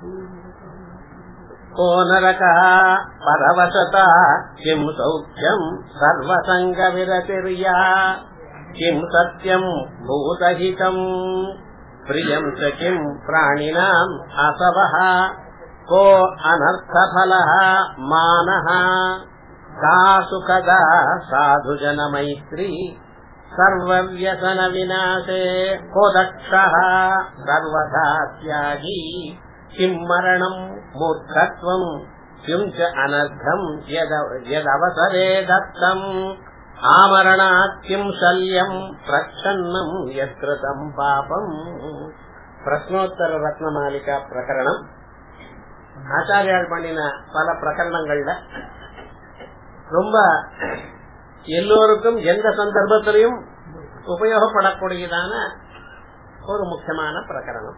को नरकः परवशता किम् सौख्यम् सर्वसङ्गविरतिर्या किम् सत्यम् भूतहितम् प्रियम् च किम् प्राणिनाम् असवः को अनर्थफलः मानः का सुखदा साधुजनमैत्री सर्वव्यसनविनाशे को दक्षः सर्वथा त्यागी किम् मरणम् मूर्खत्वम् किम् च अनर्घम् यदवसरे दत्तम् आमरणात् किम् शल्यम् प्रच्छन्नम् यत्कृतम् பாபம் பிரஸ்னோத்தர ரத்னமாலிகா பிரகரணம் ஆச்சாரியால் பண்ணின பல பிரகரணங்கள்ல ரொம்ப எல்லோருக்கும் எந்த சந்தர்ப்பத்திலையும் உபயோகப்படக்கூடியதான ஒரு முக்கியமான பிரகரணம்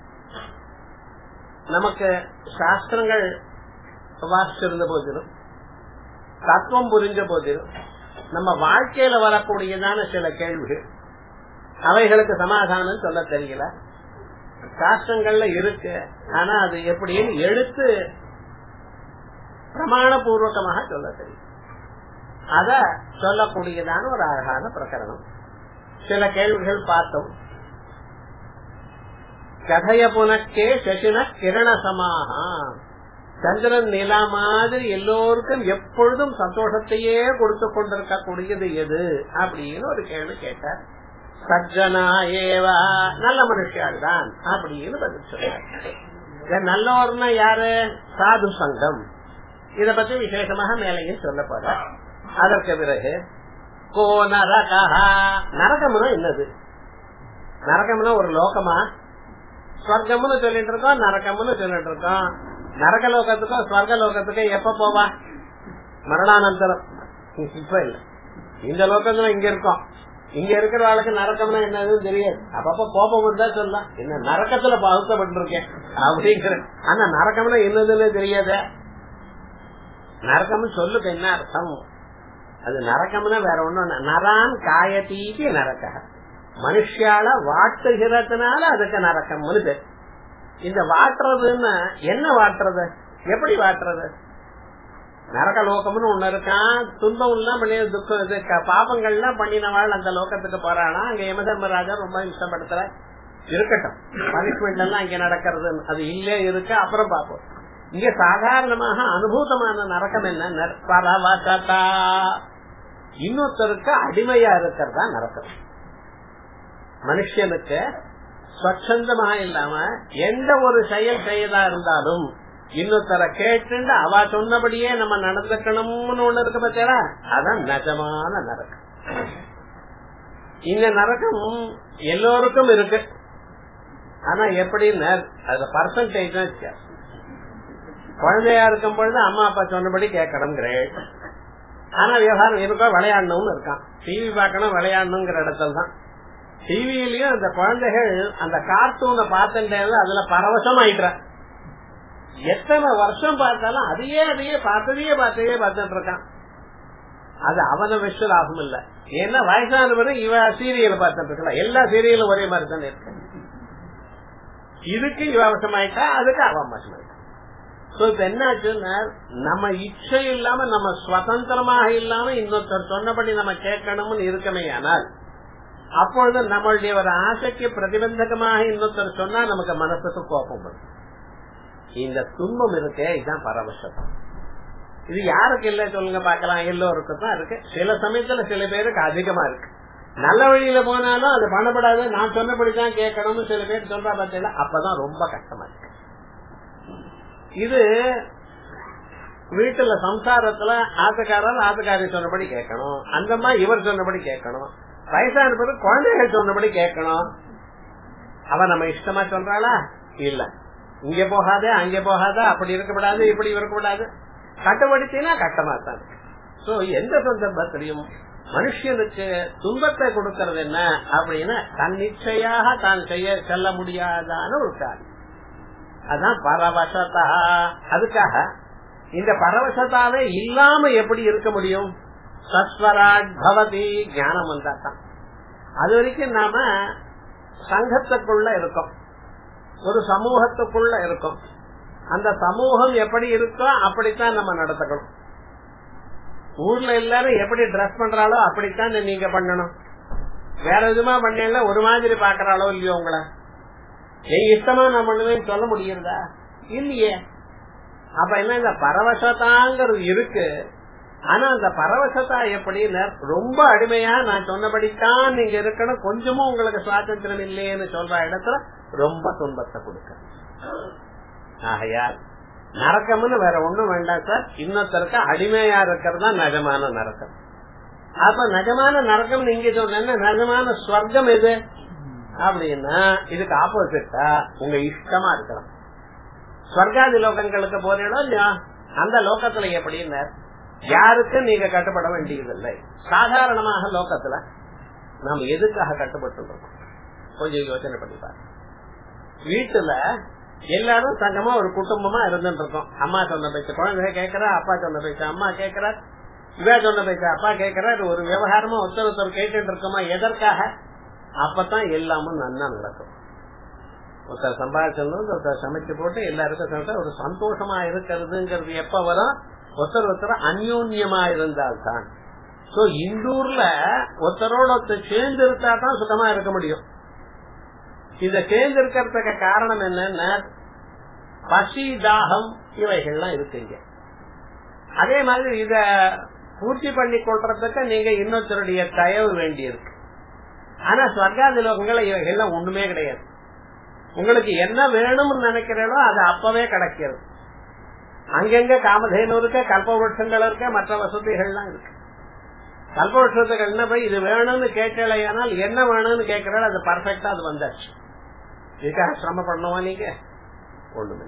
நமக்கு சாஸ்திரங்கள் வாசிச்சிருந்த போதிலும் தத்துவம் புரிஞ்ச போதிலும் நம்ம வாழ்க்கையில வரக்கூடியதான சில கேள்விகள் அவைகளுக்கு சமாதானம் சொல்ல தெரியல சாஸ்திரங்கள்ல இருக்கு ஆனா அது எப்படின்னு எடுத்து பிரமாண பூர்வகமாக சொல்ல தெரியும் அத சொல்லக்கூடியதான ஒரு அழகான பிரகரணம் சில கேள்விகள் பார்த்தோம் கதைய புனக்கே சசின கிரண சமாகா சந்திரன் நிலா மாதிரி எல்லோருக்கும் எப்பொழுதும் சந்தோஷத்தையே கொடுத்து கொண்டிருக்கக்கூடியது எது அப்படின்னு ஒரு கேள்வி கேட்டார் சஜ்ஜனா ஏவா நல்ல மனுஷியால் தான் அப்படின்னு பதில் சொல்றார் நல்லவர்னா யாரு சாது சங்கம் இத பத்தி விசேஷமாக மேலேயும் சொல்ல போற அதற்கு பிறகு கோ நரகா நரகம்னா என்னது நரகம்னா ஒரு லோகமா ஸ்வர்க்கம்னு சொல்லிட்டு இருக்கோம் நரகம்னு சொல்லிட்டு இருக்கோம் நரக லோகத்துக்கும் ஸ்வர்க லோகத்துக்கும் எப்ப போவா மரணானந்தரம் இப்ப இல்ல இந்த லோகத்துல இங்க இருக்கோம் இங்க இருக்கிற ஆளுக்கு நரக்கம்னா என்னதுன்னு தெரியாது அப்பப்ப கோபம் வந்தா சொல்லலாம் என்ன நரக்கத்துல பகுத்தப்பட்டிருக்கேன் அப்படிங்கிற ஆனா நரக்கம்னா என்னதுன்னு தெரியாத நரக்கம்னு சொல்லுக்கு என்ன அர்த்தம் அது நரக்கம்னா வேற ஒண்ணும் நரான் காயத்தீக்கு நரக்க மனுஷால வாட்டுகிறதுனால அதுக்கு நரக்கம்னு பேர் இந்த வாட்டுறதுன்னா என்ன வாட்டுறது எப்படி வாட்டுறது நரக லோகம்னு ஒண்ணு இருக்கான் துன்பம் எல்லாம் பண்ணி துக்கம் இது பாபங்கள்லாம் பண்ணினவாள் அந்த லோகத்துக்கு போறானா அங்க யமதர்மராஜா ரொம்ப இஷ்டப்படுத்துற இருக்கட்டும் பனிஷ்மெண்ட் எல்லாம் இங்க நடக்கிறது அது இல்லே இருக்கு அப்புறம் பாப்போம் இங்க சாதாரணமாக அனுபூதமான நரக்கம் என்ன பரவசதா இன்னொருத்தருக்கு அடிமையா இருக்கிறதா நரக்கம் மனுஷனுக்கு ஸ்வச்சந்தமா இல்லாம எந்த ஒரு செயல் செய்யதா இருந்தாலும் இன்னொருத்தர கேட்டு அவ சொன்னபடியே நம்ம நடந்துக்கணும்னு ஒண்ணு இருக்கு பத்தியா அதான் நிஜமான நரக்கம் இந்த நரக்கம் எல்லோருக்கும் இருக்கு ஆனா எப்படின்னு அது பர்சன்டேஜ் தான் வித்தியாசம் குழந்தையா இருக்கும் பொழுது அம்மா அப்பா சொன்னபடி கேட்கணும் கிரேட் ஆனா விவகாரம் இருக்கோ விளையாடணும்னு இருக்கான் டிவி பார்க்கணும் விளையாடணுங்கிற இடத்துல தான் டிவியிலயும் அந்த குழந்தைகள் அந்த கார்ட்டூனை பார்த்துட்டே அதுல பரவசம் ஆயிட்டுற எத்தனை வருஷம் பார்த்தாலும் அதையே அதையே பார்த்ததையே பார்த்ததையே பார்த்துட்டு இருக்கான் அது அவன விஷயம் ஆகும் இல்ல ஏன்னா வயசானவரு இவ சீரியல் பார்த்துட்டு இருக்கலாம் எல்லா சீரியலும் ஒரே மாதிரி தானே இருக்கு இதுக்கு இவ அவசமாயிட்டா அதுக்கு அவ அவசமாயிட்டா சோ இப்ப என்னாச்சுன்னா நம்ம இச்சை இல்லாம நம்ம சுதந்திரமாக இல்லாம இன்னொருத்தர் சொன்னபடி நம்ம கேட்கணும்னு இருக்கமே ஆனால் அப்பொழுது நம்மளுடைய ஒரு ஆசைக்கு பிரதிபந்தகமாக இன்னொருத்தர் சொன்னா நமக்கு மனசுக்கு கோபம் வரும் இந்த துன்பம் இருக்கே இதுதான் பரவசம் இது யாருக்கு இல்ல சொல்லுங்க பாக்கலாம் எல்லோருக்கும் தான் இருக்கு சில சமயத்துல சில பேருக்கு அதிகமா இருக்கு நல்ல வழியில போனாலும் அது பண்ணப்படாது நான் சொன்னபடிதான் கேட்கணும்னு சில பேர் சொல்றா பார்த்தீங்களா அப்பதான் ரொம்ப கஷ்டமா இருக்கு இது வீட்டுல சம்சாரத்துல ஆத்துக்காரர் ஆத்துக்காரி சொன்னபடி கேட்கணும் அந்த மாதிரி இவர் சொன்னபடி கேட்கணும் வயசான பிறகு குழந்தைகள் சொன்னபடி கேட்கணும் அவ நம்ம இஷ்டமா சொல்றாளா இல்ல இங்க போகாத அங்க போகாத அப்படி இருக்கக்கூடாது இப்படி இருக்கக்கூடாது கட்டுப்படுத்தினா கட்டமா தான் சோ எந்த சந்தர்ப்பத்திலையும் மனுஷனுக்கு துன்பத்தை கொடுக்கறது என்ன அப்படின்னா தன்னிச்சையாக தான் செய்ய செல்ல முடியாதான ஒரு காரியம் அதான் பரவசத்தா அதுக்காக இந்த பரவசத்தாவே இல்லாம எப்படி இருக்க முடியும் சஸ்வராட் பவதி ஞானம் வந்தா தான் அது வரைக்கும் நாம சங்கத்துக்குள்ள இருக்கோம் ஒரு சமூகத்துக்குள்ள இருக்கும் அந்த சமூகம் எப்படி இருக்கோ அப்படித்தான் நம்ம நடத்தக்கணும் ஊர்ல எல்லாரும் எப்படி ட்ரெஸ் பண்றாளோ அப்படித்தான் நீங்க பண்ணணும் வேற விதமா பண்ணல ஒரு மாதிரி பாக்குறாளோ இல்லையோ உங்களை என் இஷ்டமா நான் பண்ணுவேன்னு சொல்ல முடியுறதா இல்லையே அப்ப என்ன இந்த பரவசதாங்கிறது இருக்கு ஆனா அந்த பரவசத்தா எப்படின்னு ரொம்ப அடிமையா நான் சொன்னபடித்தான் நீங்க இருக்கணும் கொஞ்சமும் உங்களுக்கு சுவாதந்திரம் இல்லையேன்னு சொல்ற இடத்துல ரொம்ப துன்பத்தை கொடுக்க ஆகையால் நரக்கம்னு வேற ஒண்ணும் வேண்டாம் சார் இன்னொருத்தருக்கு அடிமையா இருக்கிறது தான் நஜமான நரக்கம் அப்ப நஜமான நரக்கம் நீங்க சொன்ன நஜமான ஸ்வர்க்கம் எது அப்படின்னா இதுக்கு ஆப்போசிட்டா உங்க இஷ்டமா இருக்கலாம் ஸ்வர்காதி லோகங்களுக்கு போறீங்களோ இல்லையா அந்த லோகத்துல எப்படின்னு யாருக்கு நீங்க கட்டுப்பட வேண்டியதில்லை சாதாரணமாக லோகத்துல நாம் எதுக்காக கட்டுப்பட்டு கொஞ்சம் யோசனை பண்ணி பாருங்க வீட்டுல எல்லாரும் சங்கமா ஒரு குடும்பமா இருந்துட்டு இருக்கோம் அம்மா சொன்ன பேச்சு குழந்தை கேட்கறா அப்பா சொன்ன பேச்சு அம்மா கேட்கறா இவ சொன்ன பேச்சு அப்பா கேட்கறா ஒரு விவகாரமா ஒருத்தர் ஒருத்தர் கேட்டுட்டு இருக்கோமா எதற்காக அப்பதான் எல்லாமும் நன்னா நடக்கும் ஒருத்தர் சம்பாதிச்சது ஒருத்தர் சமைச்சு போட்டு எல்லாருக்கும் சமைச்சா ஒரு சந்தோஷமா இருக்கிறதுங்கிறது எப்ப வரும் ஒருத்தர் ஒருத்தர் அந்யோன்யமா இருந்தால்தான் சோ இந்தூர்ல ஒருத்தரோட ஒருத்தர் சேர்ந்து இருந்தா தான் சுத்தமா இருக்க முடியும் இத சேர்ந்து இருக்கிறதுக்கு காரணம் என்னன்னா பசி தாகம் இவைகள்லாம் இருக்குங்க அதே மாதிரி இத பூர்த்தி பண்ணி கொள்றதுக்கு நீங்க இன்னொருத்தருடைய தயவு வேண்டியிருக்கு ஆனா ஸ்வர்காதி லோகங்கள் இவைகள்லாம் ஒண்ணுமே கிடையாது உங்களுக்கு என்ன வேணும்னு நினைக்கிறீங்களோ அது அப்பவே கிடைக்கிறது அங்கங்க காமதேனு இருக்க கல்பவருஷங்கள் இருக்க மற்ற வசதிகள்லாம் இருக்கு கல்பவருஷத்துக்கு என்ன போய் இது வேணும்னு கேட்கலையானால் என்ன வேணும்னு கேட்கிறாள் அது பர்ஃபெக்டா அது வந்தாச்சு இதுக்காக சிரமப்படணுமா நீங்க ஒண்ணுமே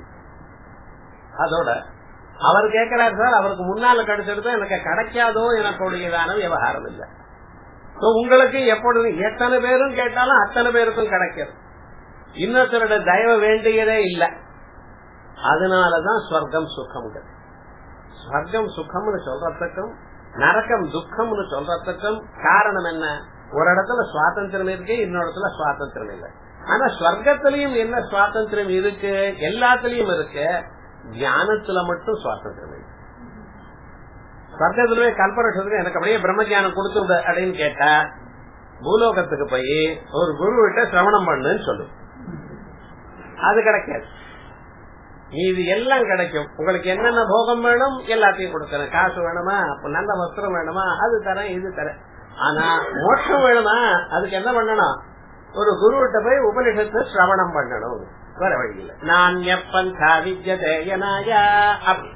அதோட அவர் கேட்கிறார் சார் அவருக்கு முன்னால கிடைச்சிருந்தா எனக்கு கிடைக்காதோ எனக்குடையதான விவகாரம் இல்லை உங்களுக்கு எப்பொழுது எத்தனை பேரும் கேட்டாலும் அத்தனை பேருக்கும் கிடைக்கிறது இன்னொருத்தரோட தயவு வேண்டியதே இல்லை அதனாலதான் ஸ்வர்க்கம் சுகம் ஸ்வர்க்கம் சுகம்னு சொல்றதுக்கும் நரக்கம் துக்கம்னு சொல்றதுக்கும் காரணம் என்ன ஒரு இடத்துல சுவாதந்திரம் இருக்கு இன்னொரு இடத்துல சுவாதந்திரம் இல்லை ஆனா ஸ்வர்க்கத்திலையும் என்ன சுவாதந்திரம் இருக்கு எல்லாத்திலயும் இருக்கு தியானத்துல மட்டும் சுவாதந்திரம் இருக்கு ஸ்வர்க்கத்திலுமே கல்பரட்சத்துக்கு எனக்கு அப்படியே பிரம்மஜானம் கொடுத்து அப்படின்னு கேட்டா பூலோகத்துக்கு போய் ஒரு குரு விட்ட சிரவணம் பண்ணுன்னு சொல்லு அது கிடைக்காது இது எல்லாம் கிடைக்கும் உங்களுக்கு என்னென்ன போகம் வேணும் எல்லாத்தையும் கொடுக்கறேன் காசு வேணுமா நல்ல வஸ்திரம் வேணுமா அது தரேன் இது தரேன் ஆனா மோட்சம் வேணுமா அதுக்கு என்ன பண்ணணும் ஒரு குருவிட்ட போய் உபனிஷத்து சிரவணம் பண்ணணும் வேற வழியில் நான் எப்பந்தா வித்யதேயனாயா அப்படி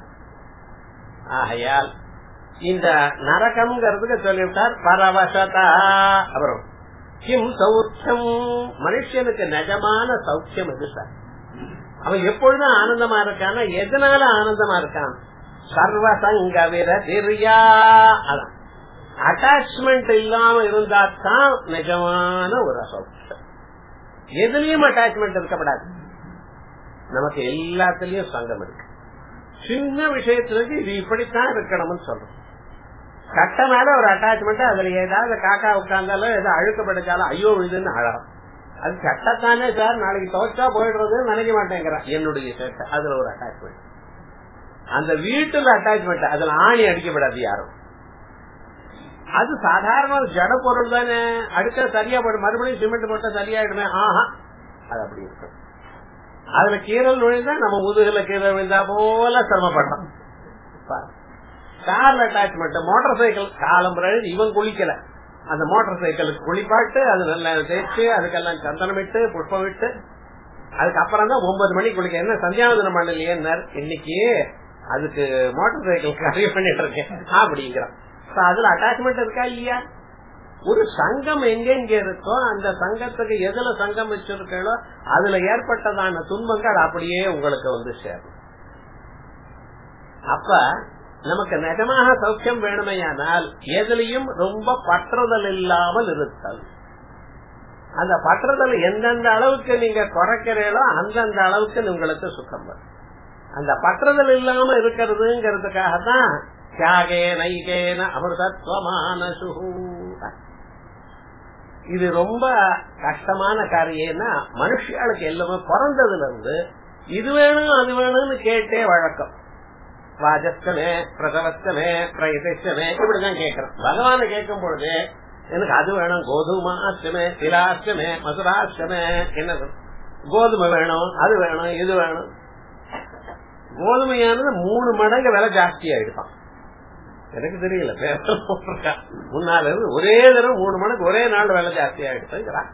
ஆகையால் இந்த நரகம்ங்கிறதுக்கு சொல்லிவிட்டார் பரவசதா அப்புறம் கிம் சௌக்கியம் மனுஷனுக்கு நிஜமான சௌக்கியம் இது சார் அவன் எப்பொழுதும் ஆனந்தமா இருக்கான எதனால ஆனந்தமா இருக்கான் சர்வசங்க விரதிரியா அதான் அட்டாச்மெண்ட் இல்லாம இருந்தா தான் நிஜமான ஒரு சௌக்கியம் எதுலயும் அட்டாச்மெண்ட் இருக்கப்படாது நமக்கு எல்லாத்துலயும் சங்கம் இருக்கு சின்ன விஷயத்துக்கு இது இப்படித்தான் இருக்கணும்னு சொல்றோம் கட்ட மேல ஒரு அட்டாச்மெண்ட் அதுல ஏதாவது காக்கா உட்கார்ந்தாலும் ஏதாவது அழுக்கப்பட்டுச்சாலும் ஐயோ இதுன்னு அழகம் அது சட்டத்தானே சார் நாளைக்கு துவைச்சா போயிடுறது நினைக்க மாட்டேங்கிறான் என்னுடைய சட்டை அதுல ஒரு அட்டாச்மெண்ட் அந்த வீட்டுல அட்டாச்மெண்ட் அதுல ஆணி அடிக்கப்படாது யாரும் அது சாதாரண ஜட பொருள் தானே அடுத்த சரியா போடும் மறுபடியும் சிமெண்ட் போட்டா சரியாயிடுமே ஆஹா அது அப்படி இருக்கும் அதுல கீரல் நுழைந்தா நம்ம முதுகுல கீரல் விழுந்தா போல சிரமப்பட்டோம் கார்ல அட்டாச்மெண்ட் மோட்டார் சைக்கிள் காலம் பிறகு இவன் குளிக்கல அந்த மோட்டார் சைக்கிளுக்கு குளிப்பாட்டு அது நல்லா தேய்ச்சு அதுக்கெல்லாம் சந்தனம் விட்டு புஷ்பம் விட்டு அதுக்கப்புறம் தான் ஒன்பது மணிக்கு குளிக்க என்ன சந்தியாவதனம் பண்ணலையே இன்னைக்கு அதுக்கு மோட்டார் சைக்கிள் கரைய பண்ணிட்டு இருக்கேன் அப்படிங்கிறான் அதுல அட்டாச்மெண்ட் இருக்கா இல்லையா ஒரு சங்கம் எங்கெங்க இருக்கோ அந்த சங்கத்துக்கு எதுல சங்கம் வச்சிருக்கோ அதுல ஏற்பட்டதான துன்பங்கள் அப்படியே உங்களுக்கு வந்து சேரும் அப்ப நமக்கு நிஜமாக சௌக்கியம் வேணுமையானால் எதுலையும் ரொம்ப பற்றுதல் இல்லாமல் இருத்தல் அந்த பற்றுதல் எந்தெந்த அளவுக்கு நீங்க குறைக்கிறீங்களோ அந்தந்த அளவுக்கு உங்களுக்கு சுகம் வரும் அந்த பற்றுதல் இல்லாம இருக்கிறதுங்கிறதுக்காக தான் தியாகே நைகேன அமிர்தத்வமான இது ரொம்ப கஷ்டமான காரியம்னா மனுஷியாளுக்கு எல்லாமே பிறந்ததுல இருந்து இது வேணும் அது வேணும்னு கேட்டே வழக்கம் வாஜஸ்தமே பிரசவஸ்தமே பிரயதமே இப்படிதான் கேட்கிறோம் பகவான கேட்கும் பொழுது எனக்கு அது வேணும் கோதுமாஷ்டமே திலாஷ்டமே மதுராஷ்டமே என்ன கோதுமை வேணும் அது வேணும் இது வேணும் கோதுமையானது மூணு மடங்கு விலை ஜாஸ்தி ஆயிடுப்பான் எனக்கு தெரியல முன்னால இருந்து ஒரே தடவை மூணு மடங்கு ஒரே நாள் விலை ஜாஸ்தி ஆயிடுச்சுங்கிறான்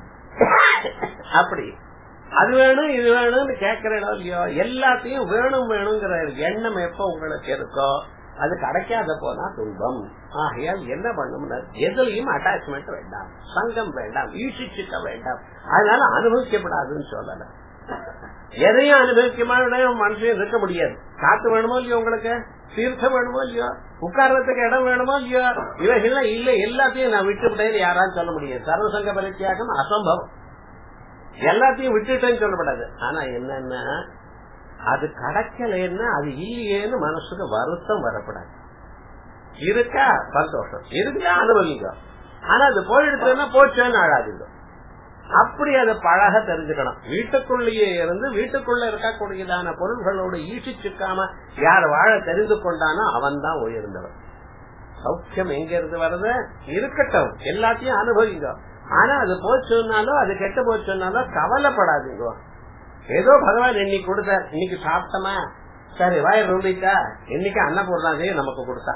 அப்படி அது வேணும் இது வேணும்னு கேட்கிறோம் இல்லையோ எல்லாத்தையும் வேணும் வேணுங்கிற எண்ணம் எப்ப உங்களுக்கு இருக்கோ அது கிடைக்காத போனா துன்பம் ஆகையால் என்ன பண்ணும் எதுலயும் அட்டாச்மெண்ட் வேண்டாம் சங்கம் வேண்டாம் ஈசிச்சுக்க வேண்டாம் அதனால அனுபவிக்கப்படாதுன்னு சொல்லல எதையும் அனுபவிக்க மனுஷன் இருக்க முடியாது காத்து வேணுமோ இல்லையோ உங்களுக்கு தீர்த்தம் வேணுமோ இல்லையோ உட்கார்றதுக்கு இடம் வேணுமோ இல்லையோ இவைகள்லாம் இல்ல எல்லாத்தையும் நான் விட்டுவிட்டேன்னு யாராலும் சொல்ல முடியாது சர்வசங்க பரித்தியாகம் அசம்பவம் எல்லாத்தையும் விட்டுட்டேன்னு சொல்லப்படாது ஆனா என்னன்னா அது கிடைக்கலன்னா அது இல்லையேன்னு மனசுக்கு வருத்தம் வரப்படாது இருக்கா சந்தோஷம் இருக்குதா அனுபவிங்க ஆனா அது போயிடுச்சுன்னா போச்சேன்னு ஆடாதீங்க அப்படி அதை பழக தெரிஞ்சுக்கணும் வீட்டுக்குள்ளேயே இருந்து வீட்டுக்குள்ள இருக்கக்கூடியதான பொருள்களோடு ஈசிச்சுக்காம யார் வாழ தெரிந்து கொண்டானோ அவன் தான் உயர்ந்தவன் சௌக்கியம் எங்க இருந்து வருது இருக்கட்டும் எல்லாத்தையும் அனுபவிங்க ஆனா அது போச்சுன்னாலும் அது கெட்டு போச்சுன்னாலும் கவலைப்படாதீங்க ஏதோ பகவான் இன்னைக்கு கொடுத்தார் இன்னைக்கு சாப்பிட்டோமா சரி வயிறு ரொம்பிட்டா இன்னைக்கு அன்னபூர்ணாதே நமக்கு கொடுத்தா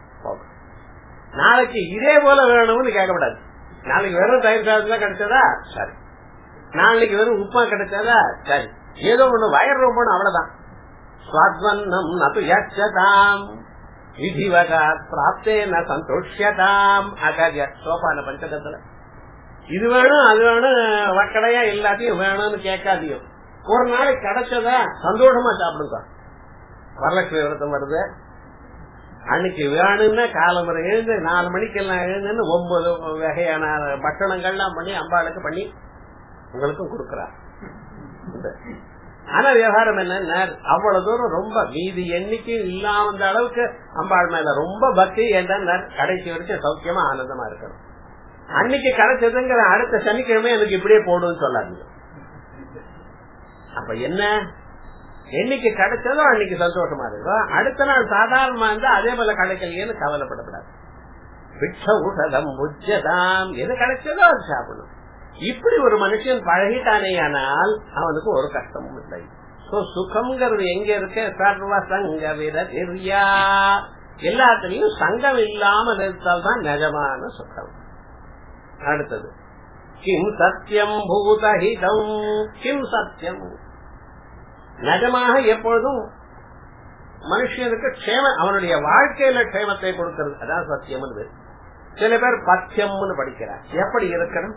நாளைக்கு இதே போல வேணும்னு கேட்கப்படாது நாளைக்கு வெறும் தயிர் சாதம் தான் கிடைச்சதா சரி நாளைக்கு வெறும் உப்பா கிடைச்சதா சரி ஏதோ ஒண்ணு வயர் ரொம்பணும் அவ்வளவுதான் ஸ்வாத்வன்னம் நது யச்சதாம் விதிவகா பிராப்தேன சந்தோஷியதாம் ஆச்சாரியா சோபான பஞ்சகத்துல இது வேணும் அது வேணும் வக்கடையா எல்லாத்தையும் வேணும்னு கேட்காதியும் ஒரு நாளைக்கு கிடைச்சதா சந்தோஷமா சாப்பிடுங்க வரலட்சுமி விரதம் வருது அன்னைக்கு வேணும்னா காலமுறை எழுந்து நாலு மணிக்கு எல்லாம் எழுந்துன்னு ஒன்பது வகையான பட்டணங்கள்லாம் பண்ணி அம்பாளுக்கு பண்ணி உங்களுக்கும் கொடுக்கிறார் ஆனா விவகாரம் என்ன அவ்வளவு தூரம் ரொம்ப மீதி எண்ணிக்கை இல்லாத அளவுக்கு அம்பாள் மேல ரொம்ப பக்தி என்ன கடைசி வரைக்கும் சௌக்கியமா ஆனந்தமா இருக்கணும் அன்னைக்கு கிடைச்சதுங்கிற அடுத்த சனிக்கிழமை எனக்கு இப்படியே போடுன்னு சொல்லாதீங்க அப்ப என்ன என்னைக்கு கிடைச்சதோ அன்னைக்கு சந்தோஷமா இருக்கும் அடுத்த நாள் சாதாரணமா இருந்தா அதே போல கிடைக்கலையேன்னு கவலைப்படக்கூடாது பிட்ச ஊட்டதம் உச்சதாம் எது கிடைச்சதோ அது சாப்பிடணும் இப்படி ஒரு மனுஷன் பழகிட்டானே ஆனால் அவனுக்கு ஒரு கஷ்டமும் இல்லை சுகம்ங்கிறது எங்க இருக்கு சர்வ சங்க விரதிரியா எல்லாத்திலையும் சங்கம் இல்லாமல் இருந்தால் தான் நிஜமான சுகம் அடுத்தது கிம் சத்தியம் பூதஹிதம் கிம் சத்தியம் நிஜமாக எப்பொழுதும் மனுஷனுக்கு க்ஷேம அவனுடைய வாழ்க்கையில க்ஷேமத்தை கொடுக்கிறது அதான் சத்தியம் சில பேர் பத்தியம்னு படிக்கிறார் எப்படி இருக்கணும்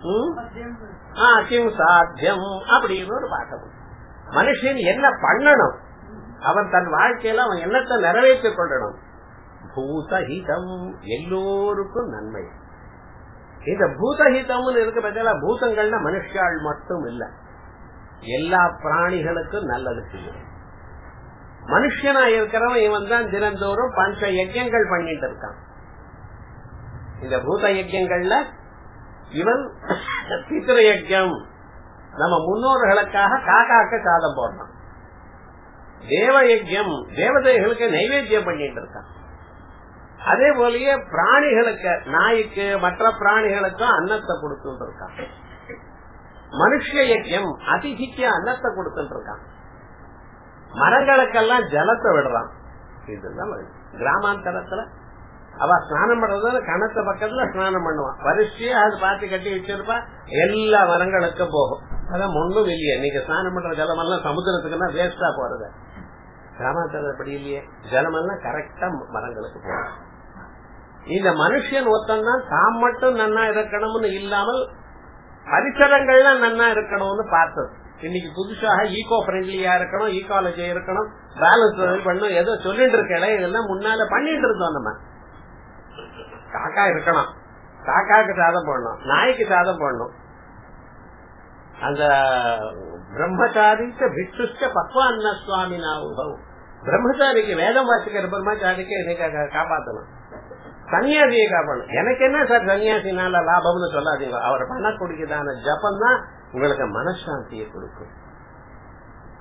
கிம் சாத்தியம் அப்படின்னு ஒரு பாட்டம் மனுஷன் என்ன பண்ணணும் அவன் தன் வாழ்க்கையில அவன் என்னத்தை நிறைவேற்றிக் கொள்ளணும் பூதஹிதம் எல்லோருக்கும் நன்மை இந்த பூதஹிதம்னு இருக்க பத்தில பூதங்கள்னா மனுஷாள் மட்டும் இல்ல எல்லா பிராணிகளுக்கும் நல்லது செய்யும் மனுஷனா இருக்கிறவன் இவன் தான் தினந்தோறும் பஞ்ச யஜ்யங்கள் பண்ணிட்டு இருக்கான் இந்த பூத யஜ்யங்கள்ல இவன் பித்திர யஜ்யம் நம்ம முன்னோர்களுக்காக காக்காக்க சாதம் போடுறான் தேவ யஜ்யம் தேவதைகளுக்கு நைவேத்தியம் பண்ணிட்டு இருக்கான் அதே போலயே பிராணிகளுக்கு நாய்க்கு மற்ற பிராணிகளுக்கும் அன்னத்தை கொடுத்துட்டு இருக்கான் மனுஷ யஜ்யம் அதிதிக்கு அன்னத்தை கொடுத்துட்டு இருக்கான் மரங்களுக்கெல்லாம் ஜலத்தை விடுறான் இதுதான் கிராமாந்தரத்துல அவ ஸ்நானம் பண்றது கணத்து பக்கத்துல ஸ்நானம் பண்ணுவான் வரிசையா அது பார்த்து கட்டி வச்சிருப்பா எல்லா மரங்களுக்கும் போகும் அதான் ஒண்ணும் இல்லையே நீங்க ஸ்நானம் பண்ற ஜலம் எல்லாம் சமுத்திரத்துக்குன்னா வேஸ்டா போறது கிராமாந்தரம் அப்படி இல்லையே ஜலம் எல்லாம் கரெக்டா மரங்களுக்கு போகும் இந்த மனுஷன் ஒருத்தன் தான் தாம் மட்டும் நன்னா இருக்கணும்னு இல்லாமல் பரிசரங்கள்லாம் நன்னா இருக்கணும்னு பார்த்தது இன்னைக்கு புதுசாக ஈகோ ஃப்ரெண்ட்லியா இருக்கணும் ஈகாலஜி இருக்கணும் பேலன்ஸ் பண்ணும் ஏதோ சொல்லிட்டு இருக்கேன் இதெல்லாம் முன்னால பண்ணிட்டு இருந்தோம் நம்ம காக்கா இருக்கணும் காக்காக்கு சாதம் போடணும் நாய்க்கு சாதம் போடணும் அந்த பிரம்மச்சாரிக்கு பிக்ஷுஷ்ட பக்வான்ன சுவாமி நான் பிரம்மச்சாரிக்கு வேதம் வாசிக்கிற பிரம்மச்சாரிக்கு இன்னைக்கு காப்பாத்தணும் சன்னியாசியை காப்பாடணும் எனக்கு என்ன சார் சன்னியாசினால லாபம்னு சொல்லாதீங்க அவர் பண்ணக்கூடியதான ஜபம் தான் உங்களுக்கு மனசாந்தியை கொடுக்கும்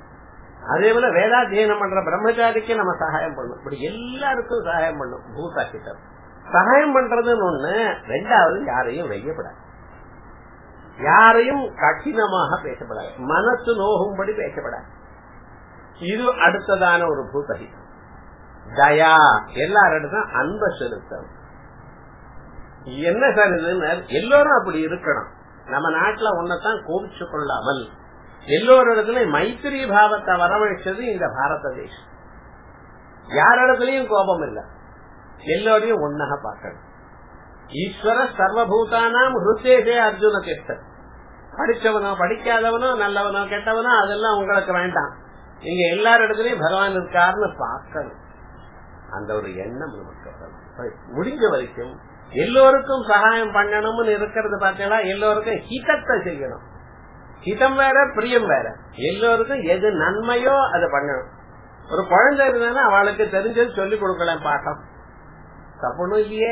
அதே போல வேதாத்தியனம் பண்ற பிரம்மச்சாரிக்கு நம்ம சகாயம் பண்ணணும் இப்படி எல்லாருக்கும் சகாயம் பண்ணும் பூதா கிட்ட சகாயம் பண்றதுன்னு ஒண்ணு ரெண்டாவது யாரையும் வெய்யப்படாது யாரையும் கடினமாக பேசப்படாது மனசு நோகும்படி பேசப்படாது இது அடுத்ததான ஒரு பூதகிதம் தயா எல்லாரிடத்தும் அன்ப செலுத்தம் என்ன சார் இதுன்னு எல்லோரும் அப்படி இருக்கணும் நம்ம நாட்டுல ஒன்னதான் கோபிச்சு கொள்ளாமல் எல்லோரிடத்துலயும் மைத்திரி பாவத்தை வரவழைச்சது இந்த பாரத தேசம் யாரிடத்துலயும் கோபம் இல்ல எல்லோரையும் ஒன்னாக பார்க்கணும் ஈஸ்வர சர்வபூதானாம் ஹிருத்தேசே அர்ஜுன கெட்டர் படிச்சவனோ படிக்காதவனோ நல்லவனோ கெட்டவனோ அதெல்லாம் உங்களுக்கு வேண்டாம் நீங்க எல்லாரிடத்துலயும் பகவான் இருக்காருன்னு பார்க்கணும் அந்த ஒரு எண்ணம் நமக்கு வரணும். முடிஞ்ச வரைக்கும் எல்லோருக்கும் சகாயம் பண்ணணும்னு இருக்கிறது பார்த்தீங்கன்னா எல்லோருக்கும் ஹிதத்தை செய்யணும் ஹிதம் வேற பிரியம் வேற எல்லோருக்கும் எது நன்மையோ அதை பண்ணணும் ஒரு குழந்தை இருந்தாலும் அவளுக்கு தெரிஞ்சது சொல்லிக் கொடுக்கலாம் பாட்டம் தப்புனும் இல்லையே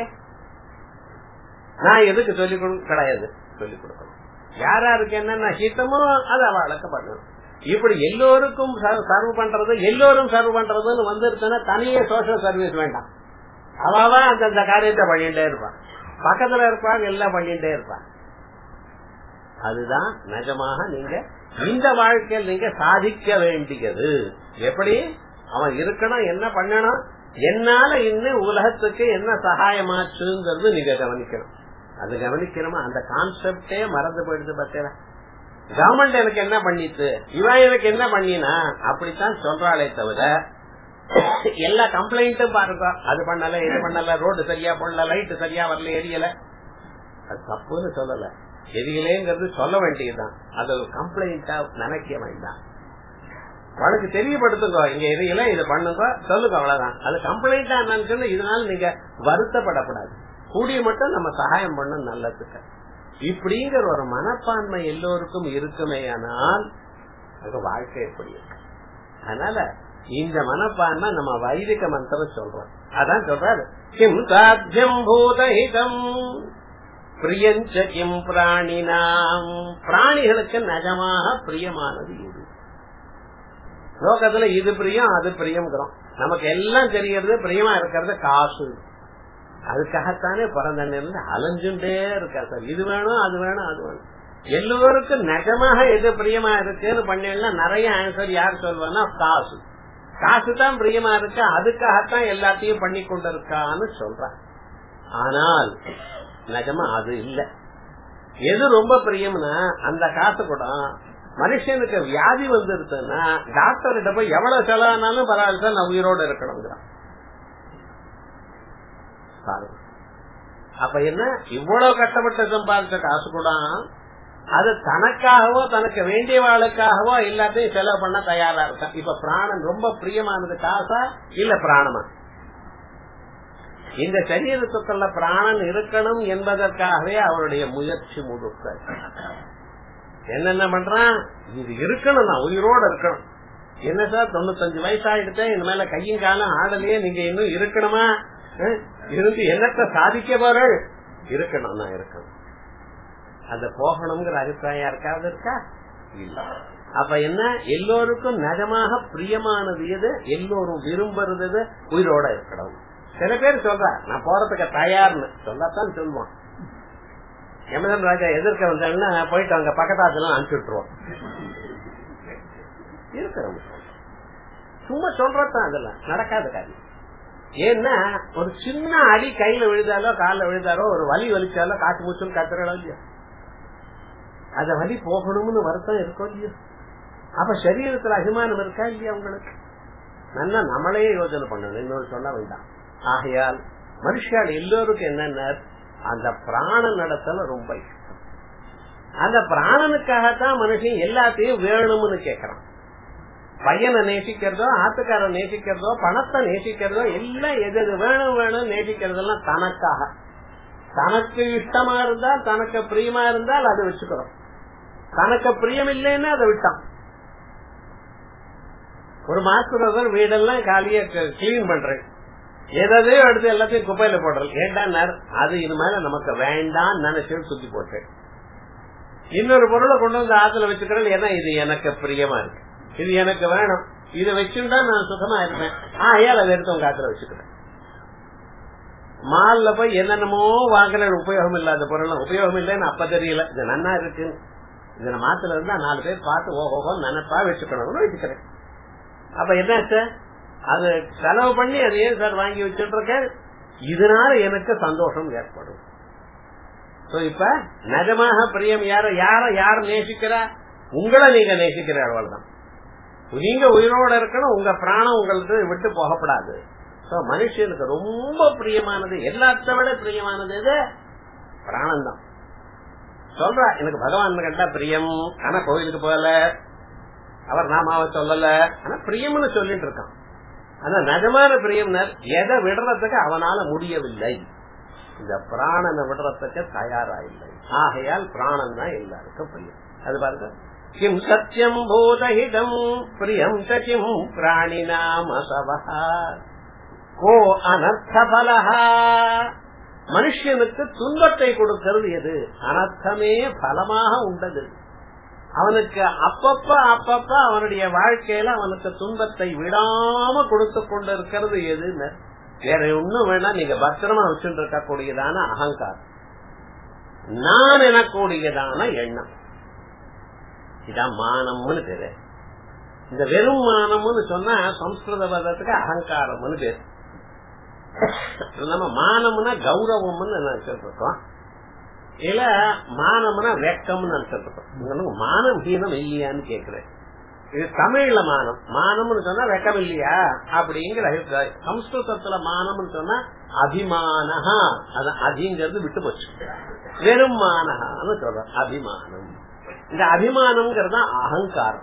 நான் எதுக்கு சொல்லிக் கொடு கிடையாது சொல்லிக் கொடுக்கணும் யாராருக்கு என்னென்ன ஹிதமோ அது அவளுக்கு பண்ணணும் இப்படி எல்லோருக்கும் சர்வ் பண்றது எல்லோரும் சர்வ் பண்றதுன்னு வந்துருச்சுன்னா தனியே சோசியல் சர்வீஸ் வேண்டாம் அவாவா அந்தந்த காரியத்தை பண்ணிட்டே இருப்பான் பக்கத்துல இருப்பாங்க எல்லாம் பண்ணிட்டே இருப்பான் அதுதான் நிஜமாக நீங்க இந்த வாழ்க்கையில் நீங்க சாதிக்க வேண்டியது எப்படி அவன் இருக்கணும் என்ன பண்ணணும் என்னால இன்னும் உலகத்துக்கு என்ன சகாயமாச்சுங்கிறது நீங்க கவனிக்கணும் அது கவனிக்கிறோமா அந்த கான்செப்டே மறந்து போயிடுது பார்த்தீங்களா கவர்மெண்ட் எனக்கு என்ன பண்ணிட்டு இவன் எனக்கு என்ன பண்ணினா அப்படித்தான் சொல்றாளே தவிர எல்லா கம்ப்ளைண்ட்டும் பாருங்க அது பண்ணல இது பண்ணல ரோடு சரியா பண்ணல லைட் சரியா வரல எரியல அது தப்புன்னு சொல்லல எரியலேங்கிறது சொல்ல வேண்டியதுதான் அது ஒரு கம்ப்ளைண்டா நினைக்க வேண்டாம் உனக்கு தெரியப்படுத்துங்க இங்க எரியல இது பண்ணுங்க சொல்லுங்க அவ்வளவுதான் அது கம்ப்ளைண்டா என்னன்னு சொல்லி இதனால நீங்க வருத்தப்படக்கூடாது கூடிய மட்டும் நம்ம சகாயம் பண்ண நல்லதுக்கு இப்படிங்கிற ஒரு மனப்பான்மை எல்லோருக்கும் இருக்குமே ஆனால் அங்க வாழ்க்கை எப்படி இருக்கு அதனால இந்த மனப்பான்மை நம்ம வைதிக மந்திரம் சொல்றோம் அதான் சொல்றாரு கிம் சாத்தியம் பூதஹிதம் பிரியஞ்ச கிம் பிராணினாம் பிராணிகளுக்கு நஜமாக பிரியமானது இது லோகத்துல இது பிரியம் அது பிரியம்ங்கிறோம் நமக்கு எல்லாம் தெரியறது பிரியமா இருக்கிறது காசு அதுக்காகத்தானே பிறந்த அலைஞ்சுட்டே இருக்கா சார் இது வேணும் அது வேணும் அது வேணும் எல்லோருக்கும் நிஜமாக எது பிரியமா இருக்குன்னு பண்ணா நிறைய ஆன்சர் யார் சொல்வானா காசு காசு தான் பிரியமா இருக்கு அதுக்காகத்தான் எல்லாத்தையும் பண்ணி கொண்டிருக்கான்னு சொல்றான் ஆனால் நிஜமா அது இல்ல எது ரொம்ப பிரியம்னா அந்த காசு கூட மனுஷனுக்கு வியாதி வந்துருச்சுன்னா டாக்டர்கிட்ட போய் எவ்வளவு செலவானாலும் பரவாயில்ல சார் நான் உயிரோட இருக்கணுங்கிறான் பாருங்க அப்ப என்ன இவ்வளவு கஷ்டப்பட்டு சம்பாதிச்ச காசு கூட அது தனக்காகவோ தனக்கு வேண்டியவாளுக்காகவோ எல்லாத்தையும் செலவு பண்ண தயாரா இருக்கான் இப்ப பிராணன் ரொம்ப பிரியமானது காசா இல்ல பிராணமா இந்த சரீரத்துக்குள்ள பிராணன் இருக்கணும் என்பதற்காகவே அவருடைய முயற்சி முழுக்க என்னென்ன பண்றான் இது இருக்கணும் நான் உயிரோட இருக்கணும் என்ன சார் தொண்ணூத்தஞ்சு வயசாயிடுச்சு இந்த மேல கையும் காலம் ஆடலையே நீங்க இன்னும் இருக்கணுமா இருந்து என்னத்தை சாதிக்க போறள் இருக்கணும் நான் இருக்கணும் அந்த போகணுங்கிற அபிப்பிராயம் யாருக்காவது இருக்கா இல்ல அப்ப என்ன எல்லோருக்கும் நிஜமாக பிரியமானது எது எல்லோரும் விரும்புறது உயிரோட இருக்கணும் சில பேர் சொல்றா நான் போறதுக்கு தயார்னு சொல்லத்தான் சொல்லுவான் யமதன் ராஜா எதிர்க்க வந்தாங்கன்னா போயிட்டு அங்க பக்கத்தாத்துல அனுப்பிச்சு விட்டுருவோம் இருக்கிறவங்க சும்மா சொல்றதான் அதெல்லாம் நடக்காத காரியம் ஏன்னா ஒரு சின்ன அடி கையில விழுதாலோ காலில் விழுதாலோ ஒரு வலி வலிச்சாலோ காட்டு மூச்சுன்னு கத்துறோ இல்லையா அத வலி போகணும்னு வருத்தம் இருக்கோ இல்லையோ அப்ப சரீரத்துல அபிமானம் இருக்கா இல்லையா உங்களுக்கு நல்லா நம்மளே யோசனை பண்ணணும் இன்னொரு சொல்ல வேண்டாம் ஆகையால் மனுஷால் எல்லோருக்கும் என்னென்ன அந்த பிராண நடத்தல ரொம்ப இஷ்டம் அந்த பிராணனுக்காகத்தான் மனுஷன் எல்லாத்தையும் வேணும்னு கேக்குறான் பையனை நேசிக்கிறதோ ஆத்துக்காரன் நேசிக்கிறதோ பணத்தை நேசிக்கிறதோ எல்லாம் எது எது வேணும் வேணும் நேசிக்கிறதெல்லாம் தனக்காக தனக்கு இஷ்டமா இருந்தால் தனக்கு பிரியமா இருந்தால் அதை வச்சுக்கிறோம் தனக்கு பிரியம் இல்லைன்னு அதை விட்டான் ஒரு மாஸ்டர் வீடெல்லாம் காலியா கிளீன் பண்றேன் எதையோ எடுத்து எல்லாத்தையும் குப்பையில போடுறேன் ஏண்டா அது இது மேல நமக்கு வேண்டாம் நினைச்சு சுத்தி போட்டேன் இன்னொரு பொருளை கொண்டு வந்து ஆத்துல வச்சுக்கிறேன் ஏன்னா இது எனக்கு பிரியமா இருக்கு இது எனக்கு வேணும் இதை வச்சுட்டா நான் சுகமா இருப்பேன் ஆகையால் அதை எடுத்து உங்க காத்துல வச்சுக்கிறேன் மால்ல போய் என்னென்னமோ வாங்குற உபயோகம் இல்லாத பொருள் உபயோகம் இல்லைன்னு அப்ப தெரியல இது நன்னா இருக்கு இத மாத்துல இருந்தா நாலு பேர் பார்த்து ஓஹோ நினைப்பா வச்சுக்கணும்னு வச்சுக்கிறேன் அப்ப என்னாச்சு அது செலவு பண்ணி அது ஏன் சார் வாங்கி வச்சுட்டு இருக்க இதனால எனக்கு சந்தோஷம் ஏற்படும் இப்ப நிஜமாக பிரியம் யார யார யார் நேசிக்கிறா உங்களை நீங்க நேசிக்கிற அவ்வளவுதான் நீங்க உயிரோட இருக்கணும் உங்க பிராணம் உங்களுக்கு விட்டு போகப்படாது மனுஷனுக்கு ரொம்ப பிரியமானது எல்லாத்த விட பிரியமானது எது பிராணம் தான் சொல்றா எனக்கு பகவான் கேட்டா பிரியம் ஆனா கோயிலுக்கு போகல அவர் நாமாவை சொல்லல ஆனா பிரியம்னு சொல்லிட்டு இருக்கான் ஆனா நிஜமான பிரியம்னர் எதை விடுறதுக்கு அவனால முடியவில்லை இந்த பிராணனை விடுறதுக்கு தயாரா இல்லை ஆகையால் பிராணன் தான் எல்லாருக்கும் பிரியம் அது பாருங்க கிம் சத்தியம் பூதஹிதம் பிரியம் கிம் பிராணினாம் அசவஹா கோ அனர்த்த பலஹா மனுஷனுக்கு துன்பத்தை கொடுக்கிறது எது அனர்த்தமே பலமாக உண்டது அவனுக்கு அப்பப்ப அப்பப்ப அவனுடைய வாழ்க்கையில அவனுக்கு துன்பத்தை விடாம கொடுத்து கொண்டு இருக்கிறது எதுன்னு வேற ஒண்ணும் வேணா நீங்க பத்திரமா வச்சுட்டு இருக்கக்கூடியதான அகங்காரம் நான் எனக்கூடியதான எண்ணம் இதான் மானம்னு பேரு இந்த வெறும் மானம்னு சொன்னா சம்ஸ்கிருத பதத்துக்கு அகங்காரம்னு பேரு நம்ம மானம்னா கௌரவம்னு நினைச்சிட்டு இருக்கோம் இல்ல மானம்னா வெக்கம்னு நினைச்சிட்டு இருக்கோம் மானம் ஹீனம் இல்லையான்னு கேக்குறேன் இது தமிழ்ல மானம் மானம்னு சொன்னா வெக்கம் இல்லையா அப்படிங்கிற அபிப்பிராயம் சம்ஸ்கிருதத்துல மானம்னு சொன்னா அபிமானஹா அது அதிங்கிறது விட்டு போச்சு வெறும் மானஹான்னு சொல்றோம் அபிமானம் இந்த அபிமானம்ங்கிறது அகங்காரம்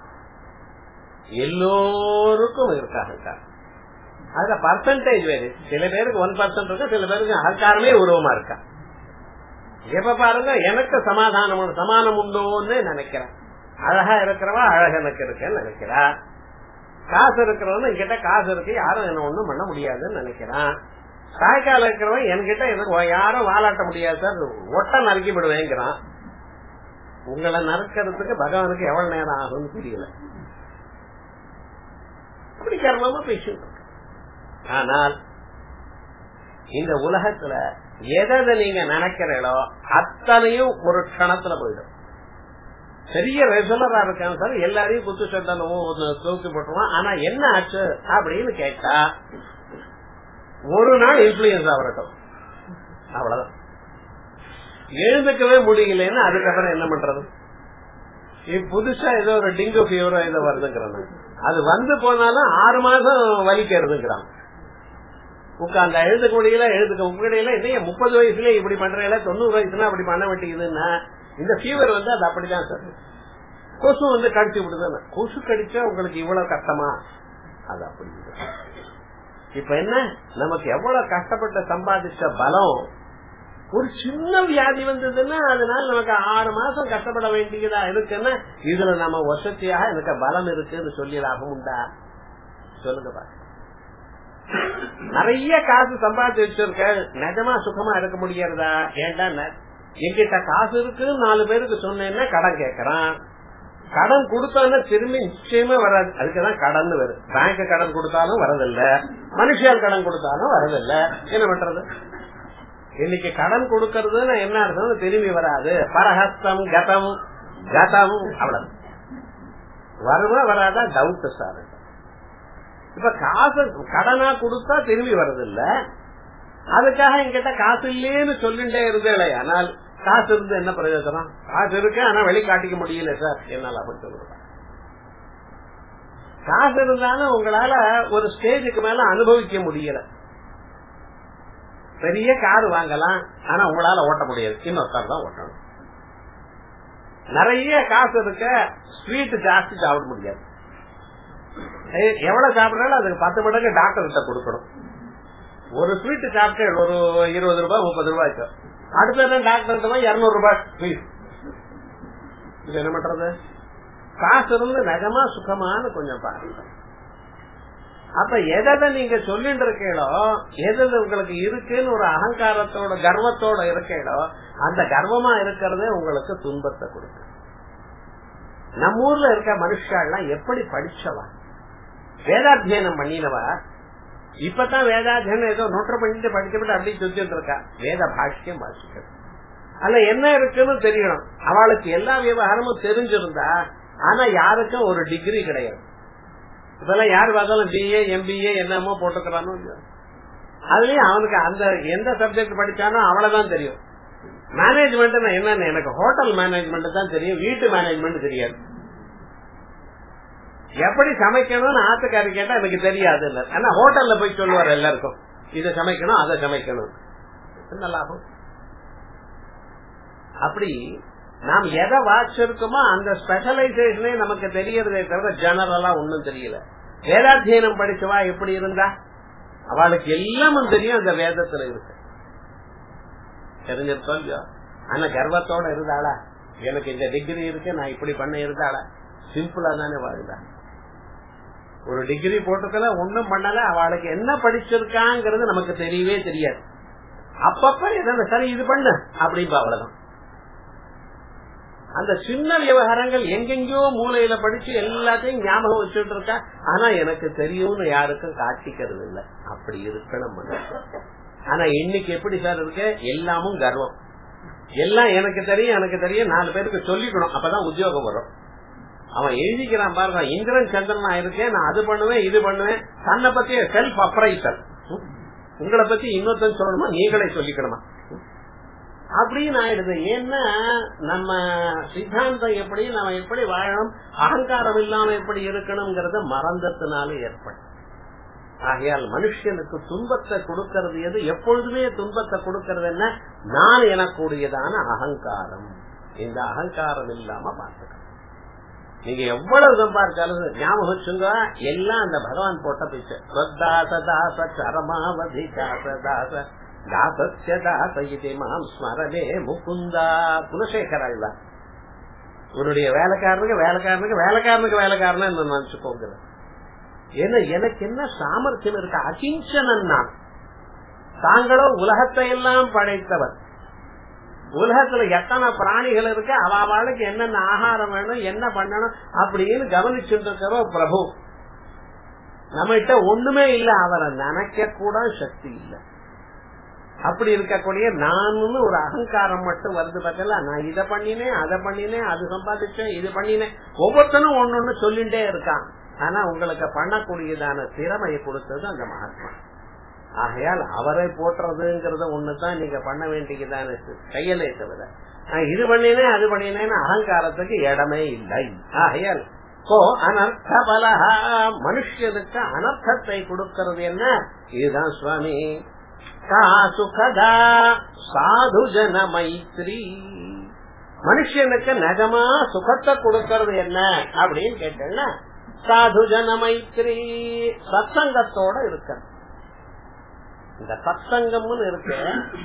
எல்லோருக்கும் இருக்கு அகங்காரம் அதுல பர்சன்டேஜ் வேறு சில பேருக்கு ஒன் பர்சன்ட் இருக்கு சில பேருக்கு அகங்காரமே உருவமா இருக்கா எப்ப பாருங்க எனக்கு சமாதானம் சமானம் உண்டோன்னு நினைக்கிறேன் அழகா இருக்கிறவா அழக எனக்கு இருக்குன்னு நினைக்கிறா காசு இருக்கிறவன் என்கிட்ட காசு இருக்கு யாரும் என்ன ஒண்ணும் பண்ண முடியாதுன்னு நினைக்கிறான் சாயக்கால இருக்கிறவன் என்கிட்ட எனக்கு யாரும் வாலாட்ட முடியாது சார் ஒட்ட நறுக்கி விடுவேங்கிறான் உங்களை நறுக்கிறதுக்கு பகவானுக்கு எவ்வளவு நேரம் ஆகும்னு தெரியல அப்படி கர்மமா பேசிட்டு ஆனால் இந்த உலகத்துல எதை நீங்க நினைக்கிறீங்களோ அத்தனையும் ஒரு கணத்துல போயிடும் பெரிய ரெகுலரா இருக்காங்க சார் எல்லாரையும் குத்து சட்டனமோ தூக்கி போட்டுருவான் ஆனா என்ன ஆச்சு அப்படின்னு கேட்டா ஒரு நாள் இன்ஃபுளுயன்ஸ் ஆகட்டும் அவ்வளவுதான் எழுந்துக்கவே முடியலன்னு அதுக்கப்புறம் என்ன பண்றது புதுசா ஏதோ ஒரு டிங்கு ஃபீவரோ ஏதோ வருதுங்கிறாங்க அது வந்து போனாலும் ஆறு மாசம் வலிக்கிறதுங்கிறான் உட்கார்ந்த எழுதுக்க முடியல எழுதுக்க முடியல இல்லையா முப்பது வயசுல இப்படி பண்றீங்களா தொண்ணூறு வயசுல அப்படி பண்ண வேண்டியதுன்னா இந்த ஃபீவர் வந்து அது அப்படிதான் சார் கொசு வந்து கடிச்சு விடுதானே கொசு கடிச்சா உங்களுக்கு இவ்வளவு கஷ்டமா அது அப்படி இப்ப என்ன நமக்கு எவ்வளவு கஷ்டப்பட்டு சம்பாதிச்ச பலம் ஒரு சின்ன வியாதி வந்ததுன்னா அதனால நமக்கு ஆறு மாசம் கஷ்டப்பட வேண்டியதா இருக்குன்னா இதுல நம்ம வசதியாக எனக்கு பலம் இருக்குன்னு சொல்லி லாபம் உண்டா சொல்லுங்க பாருங்க நிறைய காசு சம்பாதிச்சு வச்சிருக்க நிஜமா சுகமா இருக்க முடியறதா ஏன்டா என்கிட்ட காசு இருக்கு நாலு பேருக்கு சொன்னேன்னா கடன் கேக்குறான் கடன் கொடுத்தாலும் திரும்பி நிச்சயமா வராது அதுக்குதான் கடன் வரும் பேங்க் கடன் கொடுத்தாலும் வரதில்ல மனுஷியால் கடன் கொடுத்தாலும் வரதில்ல என்ன பண்றது இன்னைக்கு கடன் கொடுக்கறதுன்னு என்ன அர்த்தம் திரும்பி வராது பரஹஸ்தம் கதம் கதம் அவ்வளவு வருமா வராதா டவுட் சார் இப்ப காசு கடனா கொடுத்தா திரும்பி வர்றதில்ல அதுக்காக என்கிட்ட காசு இல்லேன்னு சொல்லிட்டே இருந்தேன் ஆனால் காசு இருந்து என்ன பிரயோஜனம் காசு இருக்கு ஆனா வெளி காட்டிக்க முடியல சார் என்னால அப்படி சொல்லுவேன் காசு இருந்தாலும் உங்களால ஒரு ஸ்டேஜுக்கு மேல அனுபவிக்க முடியல பெரிய கார் வாங்கலாம் ஆனா உங்களால ஓட்ட முடியாது இன்னொருத்தர் தான் ஓட்டணும் நிறைய காசு இருக்க ஸ்வீட் ஜாஸ்தி சாப்பிட முடியாது எவ்வளவு சாப்பிடறாலும் அதுக்கு பத்து மடங்கு டாக்டர் கிட்ட கொடுக்கணும் ஒரு ஸ்வீட் சாப்பிட்டு ஒரு இருபது ரூபாய் முப்பது ரூபாய்க்கு அடுத்த டாக்டர் இருநூறு ரூபாய் ஃபீஸ் இது என்ன பண்றது காசு இருந்து நிஜமா சுகமான கொஞ்சம் பாருங்க அப்ப எதை நீங்க சொல்லிட்டு இருக்கீங்களோ எது உங்களுக்கு இருக்குன்னு ஒரு அகங்காரத்தோட கர்வத்தோட இருக்கீங்களோ அந்த கர்வமா இருக்கிறதே உங்களுக்கு துன்பத்தை கொடுக்கும் நம்ம ஊர்ல இருக்க மனுஷாலாம் எப்படி படிச்சவா வேதாத்தியனம் பண்ணினவா இப்பதான் வேதாத்தியனம் ஏதோ நோட்டர் பண்ணிட்டு படிச்சுட்டு அப்படி சுத்திட்டு இருக்கா வேத பாஷ்யம் வாசிக்கிறது அதுல என்ன இருக்குன்னு தெரியணும் அவளுக்கு எல்லா விவகாரமும் தெரிஞ்சிருந்தா ஆனா யாருக்கும் ஒரு டிகிரி கிடையாது இப்பெல்லாம் யாரு பார்த்தாலும் பிஏ எம்பிஏ என்னமோ போட்டுக்கிறானோ அதுலயும் அவனுக்கு அந்த எந்த சப்ஜெக்ட் படிச்சானோ அவ்வளவுதான் தெரியும் மேனேஜ்மெண்ட் என்னன்னு எனக்கு ஹோட்டல் மேனேஜ்மெண்ட் தான் தெரியும் வீட்டு மேனேஜ்மெண்ட் தெரியாது எப்படி சமைக்கணும்னு ஆத்துக்காரி கேட்டா எனக்கு தெரியாது இல்ல ஆனா ஹோட்டல்ல போய் சொல்லுவார் எல்லாருக்கும் இதை சமைக்கணும் அதை சமைக்கணும் என்ன லாபம் அப்படி நாம் எதை வாசிச்சிருக்கோமோ அந்த ஸ்பெஷலைசேஷனே நமக்கு தெரியறதே தவிர ஜெனரலா ஒன்னும் தெரியல வேதாத்தியனம் படிச்சவா எப்படி இருந்தா அவளுக்கு எல்லாமும் தெரியும் அந்த வேதத்துல இருக்கு தெரிஞ்சிருக்கோம் இல்லையோ ஆனா கர்வத்தோட இருந்தாளா எனக்கு இந்த டிகிரி இருக்கு நான் இப்படி பண்ண இருந்தாளா சிம்பிளா தானே வாழ்ந்தா ஒரு டிகிரி போட்டதுல ஒண்ணும் பண்ணல அவளுக்கு என்ன படிச்சிருக்காங்கிறது நமக்கு தெரியவே தெரியாது அப்பப்ப எதாவது சரி இது பண்ணு அப்படின்பா அவ்வளவுதான் அந்த சின்ன விவகாரங்கள் எங்கெங்கயோ மூலையில படிச்சு எல்லாத்தையும் ஞாபகம் வச்சுட்டு இருக்கா ஆனா எனக்கு தெரியும்னு யாருக்கும் காட்டிக்கிறது இல்ல அப்படி இருக்கணும் ஆனா இன்னைக்கு எப்படி சார் இருக்கு எல்லாமும் கர்வம் எல்லாம் எனக்கு தெரியும் எனக்கு தெரியும் நாலு பேருக்கு சொல்லிக்கணும் அப்பதான் உத்தியோகம் வரும் அவன் எழுதிக்கிறான் பாருங்க இந்திரன் சந்திரன் நான் இருக்கேன் நான் அது பண்ணுவேன் இது பண்ணுவேன் தன்னை பத்தி செல்ஃப் அப்ரைசல் உங்களை பத்தி இன்னொருத்தன் சொல்லணுமா நீங்களே சொல்லிக்கணுமா அப்படின்னு ஆயிடுது ஏன்னா நம்ம சித்தாந்தம் எப்படி நம்ம எப்படி வாழணும் அகங்காரம் இல்லாம எப்படி இருக்கணுங்கிறத மறந்ததுனால ஏற்படும் ஆகையால் மனுஷனுக்கு துன்பத்தை கொடுக்கறது எது எப்பொழுதுமே துன்பத்தை கொடுக்கறது என்ன நான் எனக்கூடியதான அகங்காரம் இந்த அகங்காரம் இல்லாம பார்த்துக்கணும் நீங்க எவ்வளவு சம்பாதிச்சாலும் ஞாபகம் வச்சுங்க எல்லாம் அந்த பகவான் போட்ட பிச்சை ஸ்வத்தாச தாச சரமாவதி தாச தாச தாசஸ்ய தாச இது மாம் ஸ்மரணே முகுந்தா குலசேகரா உன்னுடைய வேலைக்காரனுக்கு வேலைக்காரனுக்கு வேலைக்காரனுக்கு வேலைக்காரன் நினைச்சுக்கோங்க ஏன்னா எனக்கு என்ன சாமர்த்தியம் இருக்கு அகிஞ்சனன் நான் தாங்களோ உலகத்தை எல்லாம் படைத்தவர் உலகத்துல எத்தனை பிராணிகள் இருக்கு அவளுக்கு என்னென்ன ஆகாரம் வேணும் என்ன பண்ணணும் அப்படின்னு கவனிச்சுட்டு இருக்கிற பிரபு நம்மகிட்ட ஒண்ணுமே இல்ல அவரை நினைக்க கூட சக்தி இல்லை அப்படி இருக்கக்கூடிய நானுன்னு ஒரு அகங்காரம் மட்டும் வருது பார்த்தல நான் இதை பண்ணினேன் அதை பண்ணினேன் அது சம்பாதிச்சேன் இது பண்ணினேன் ஒவ்வொருத்தனும் ஒன்னொன்னு சொல்லிட்டே இருக்கான் ஆனா உங்களுக்கு பண்ணக்கூடியதான திறமையை கொடுத்தது அந்த மகாத்மா ஆகையால் அவரை போட்டுறதுங்கிறத ஒண்ணுதான் நீங்க பண்ண வேண்டியதான செயலே தவிர நான் இது பண்ணினேன் அது பண்ணினேன்னு அகங்காரத்துக்கு இடமே இல்லை ஆகையால் கோ அனர்த்த பலஹா மனுஷனுக்கு அனர்த்தத்தை கொடுக்கிறது என்ன இதுதான் சுவாமி கா சுகதா சாது ஜன மைத்ரி மனுஷனுக்கு நகமா சுகத்தை கொடுக்கறது என்ன அப்படின்னு கேட்டேன்னா சாது ஜன மைத்ரி சத்சங்கத்தோட இருக்க இந்த சத்சங்கம்னு இருக்கு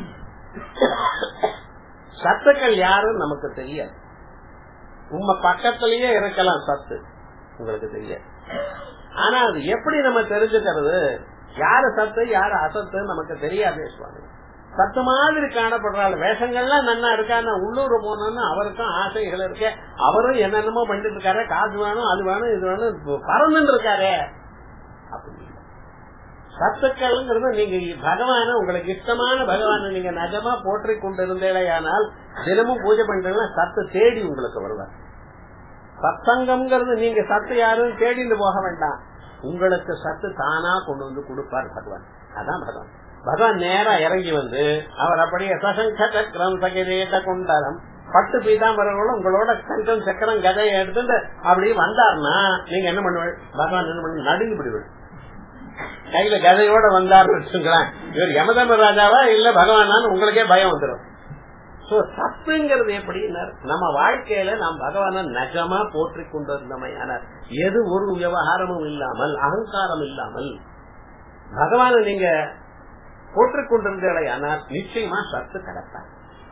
சத்துக்கள் யாரும் நமக்கு தெரியாது உங்க பக்கத்திலேயே இருக்கலாம் சத்து உங்களுக்கு தெரியாது ஆனா அது எப்படி நம்ம தெரிஞ்சுக்கிறது யாரு சத்து யாரு அசத்து நமக்கு தெரியாதே சுவாமி சத்து மாதிரி காணப்படுறாள் வேஷங்கள்லாம் நன்னா இருக்கான உள்ளூர் போனோம்னு அவருக்கும் ஆசைகள் இருக்கு அவரும் என்னென்னமோ பண்ணிட்டு இருக்காரு காசு வேணும் அது வேணும் இது வேணும் பறந்துட்டு இருக்காரு அப்படி சத்துக்கள்ங்கிறது நீங்க பகவான உங்களுக்கு இஷ்டமான பகவான நீங்க நஜமா போற்றி கொண்டிருந்தேனால் தினமும் பூஜை பண்றீங்கன்னா சத்து தேடி உங்களுக்கு வருவார் சத்தங்கம்ங்கிறது நீங்க சத்து யாரும் தேடிந்து போக வேண்டாம் உங்களுக்கு சத்து தானா கொண்டு வந்து கொடுப்பார் பகவான் அதான் பகவான் பகவான் நேரா இறங்கி வந்து அவர் அப்படியே சசங்க சக்கரம் சகிதேத கொண்டாரம் பட்டு பீதாம்பரங்களும் உங்களோட சங்கம் சக்கரம் கதையை எடுத்துட்டு அப்படியே வந்தார்னா நீங்க என்ன பண்ணுவீங்க பகவான் என்ன பண்ணு நடுங்கி விடுவீங்க கையில கதையோட வந்தார்னு வச்சுங்களேன் இவர் யமதம ராஜாவா இல்ல பகவானான்னு உங்களுக்கே பயம் வந்துடும் சத்துங்கிறது எப்படி நம்ம வாழ்க்கையில நாம் பகவான நஜமா போற்றி கொண்டிருந்தமையானார் எது ஒரு விவகாரமும் இல்லாமல் அகங்காரம் இல்லாமல் பகவான நீங்க போற்றிக் கொண்டிருந்தேனால் நிச்சயமா சத்து கிடைப்பார்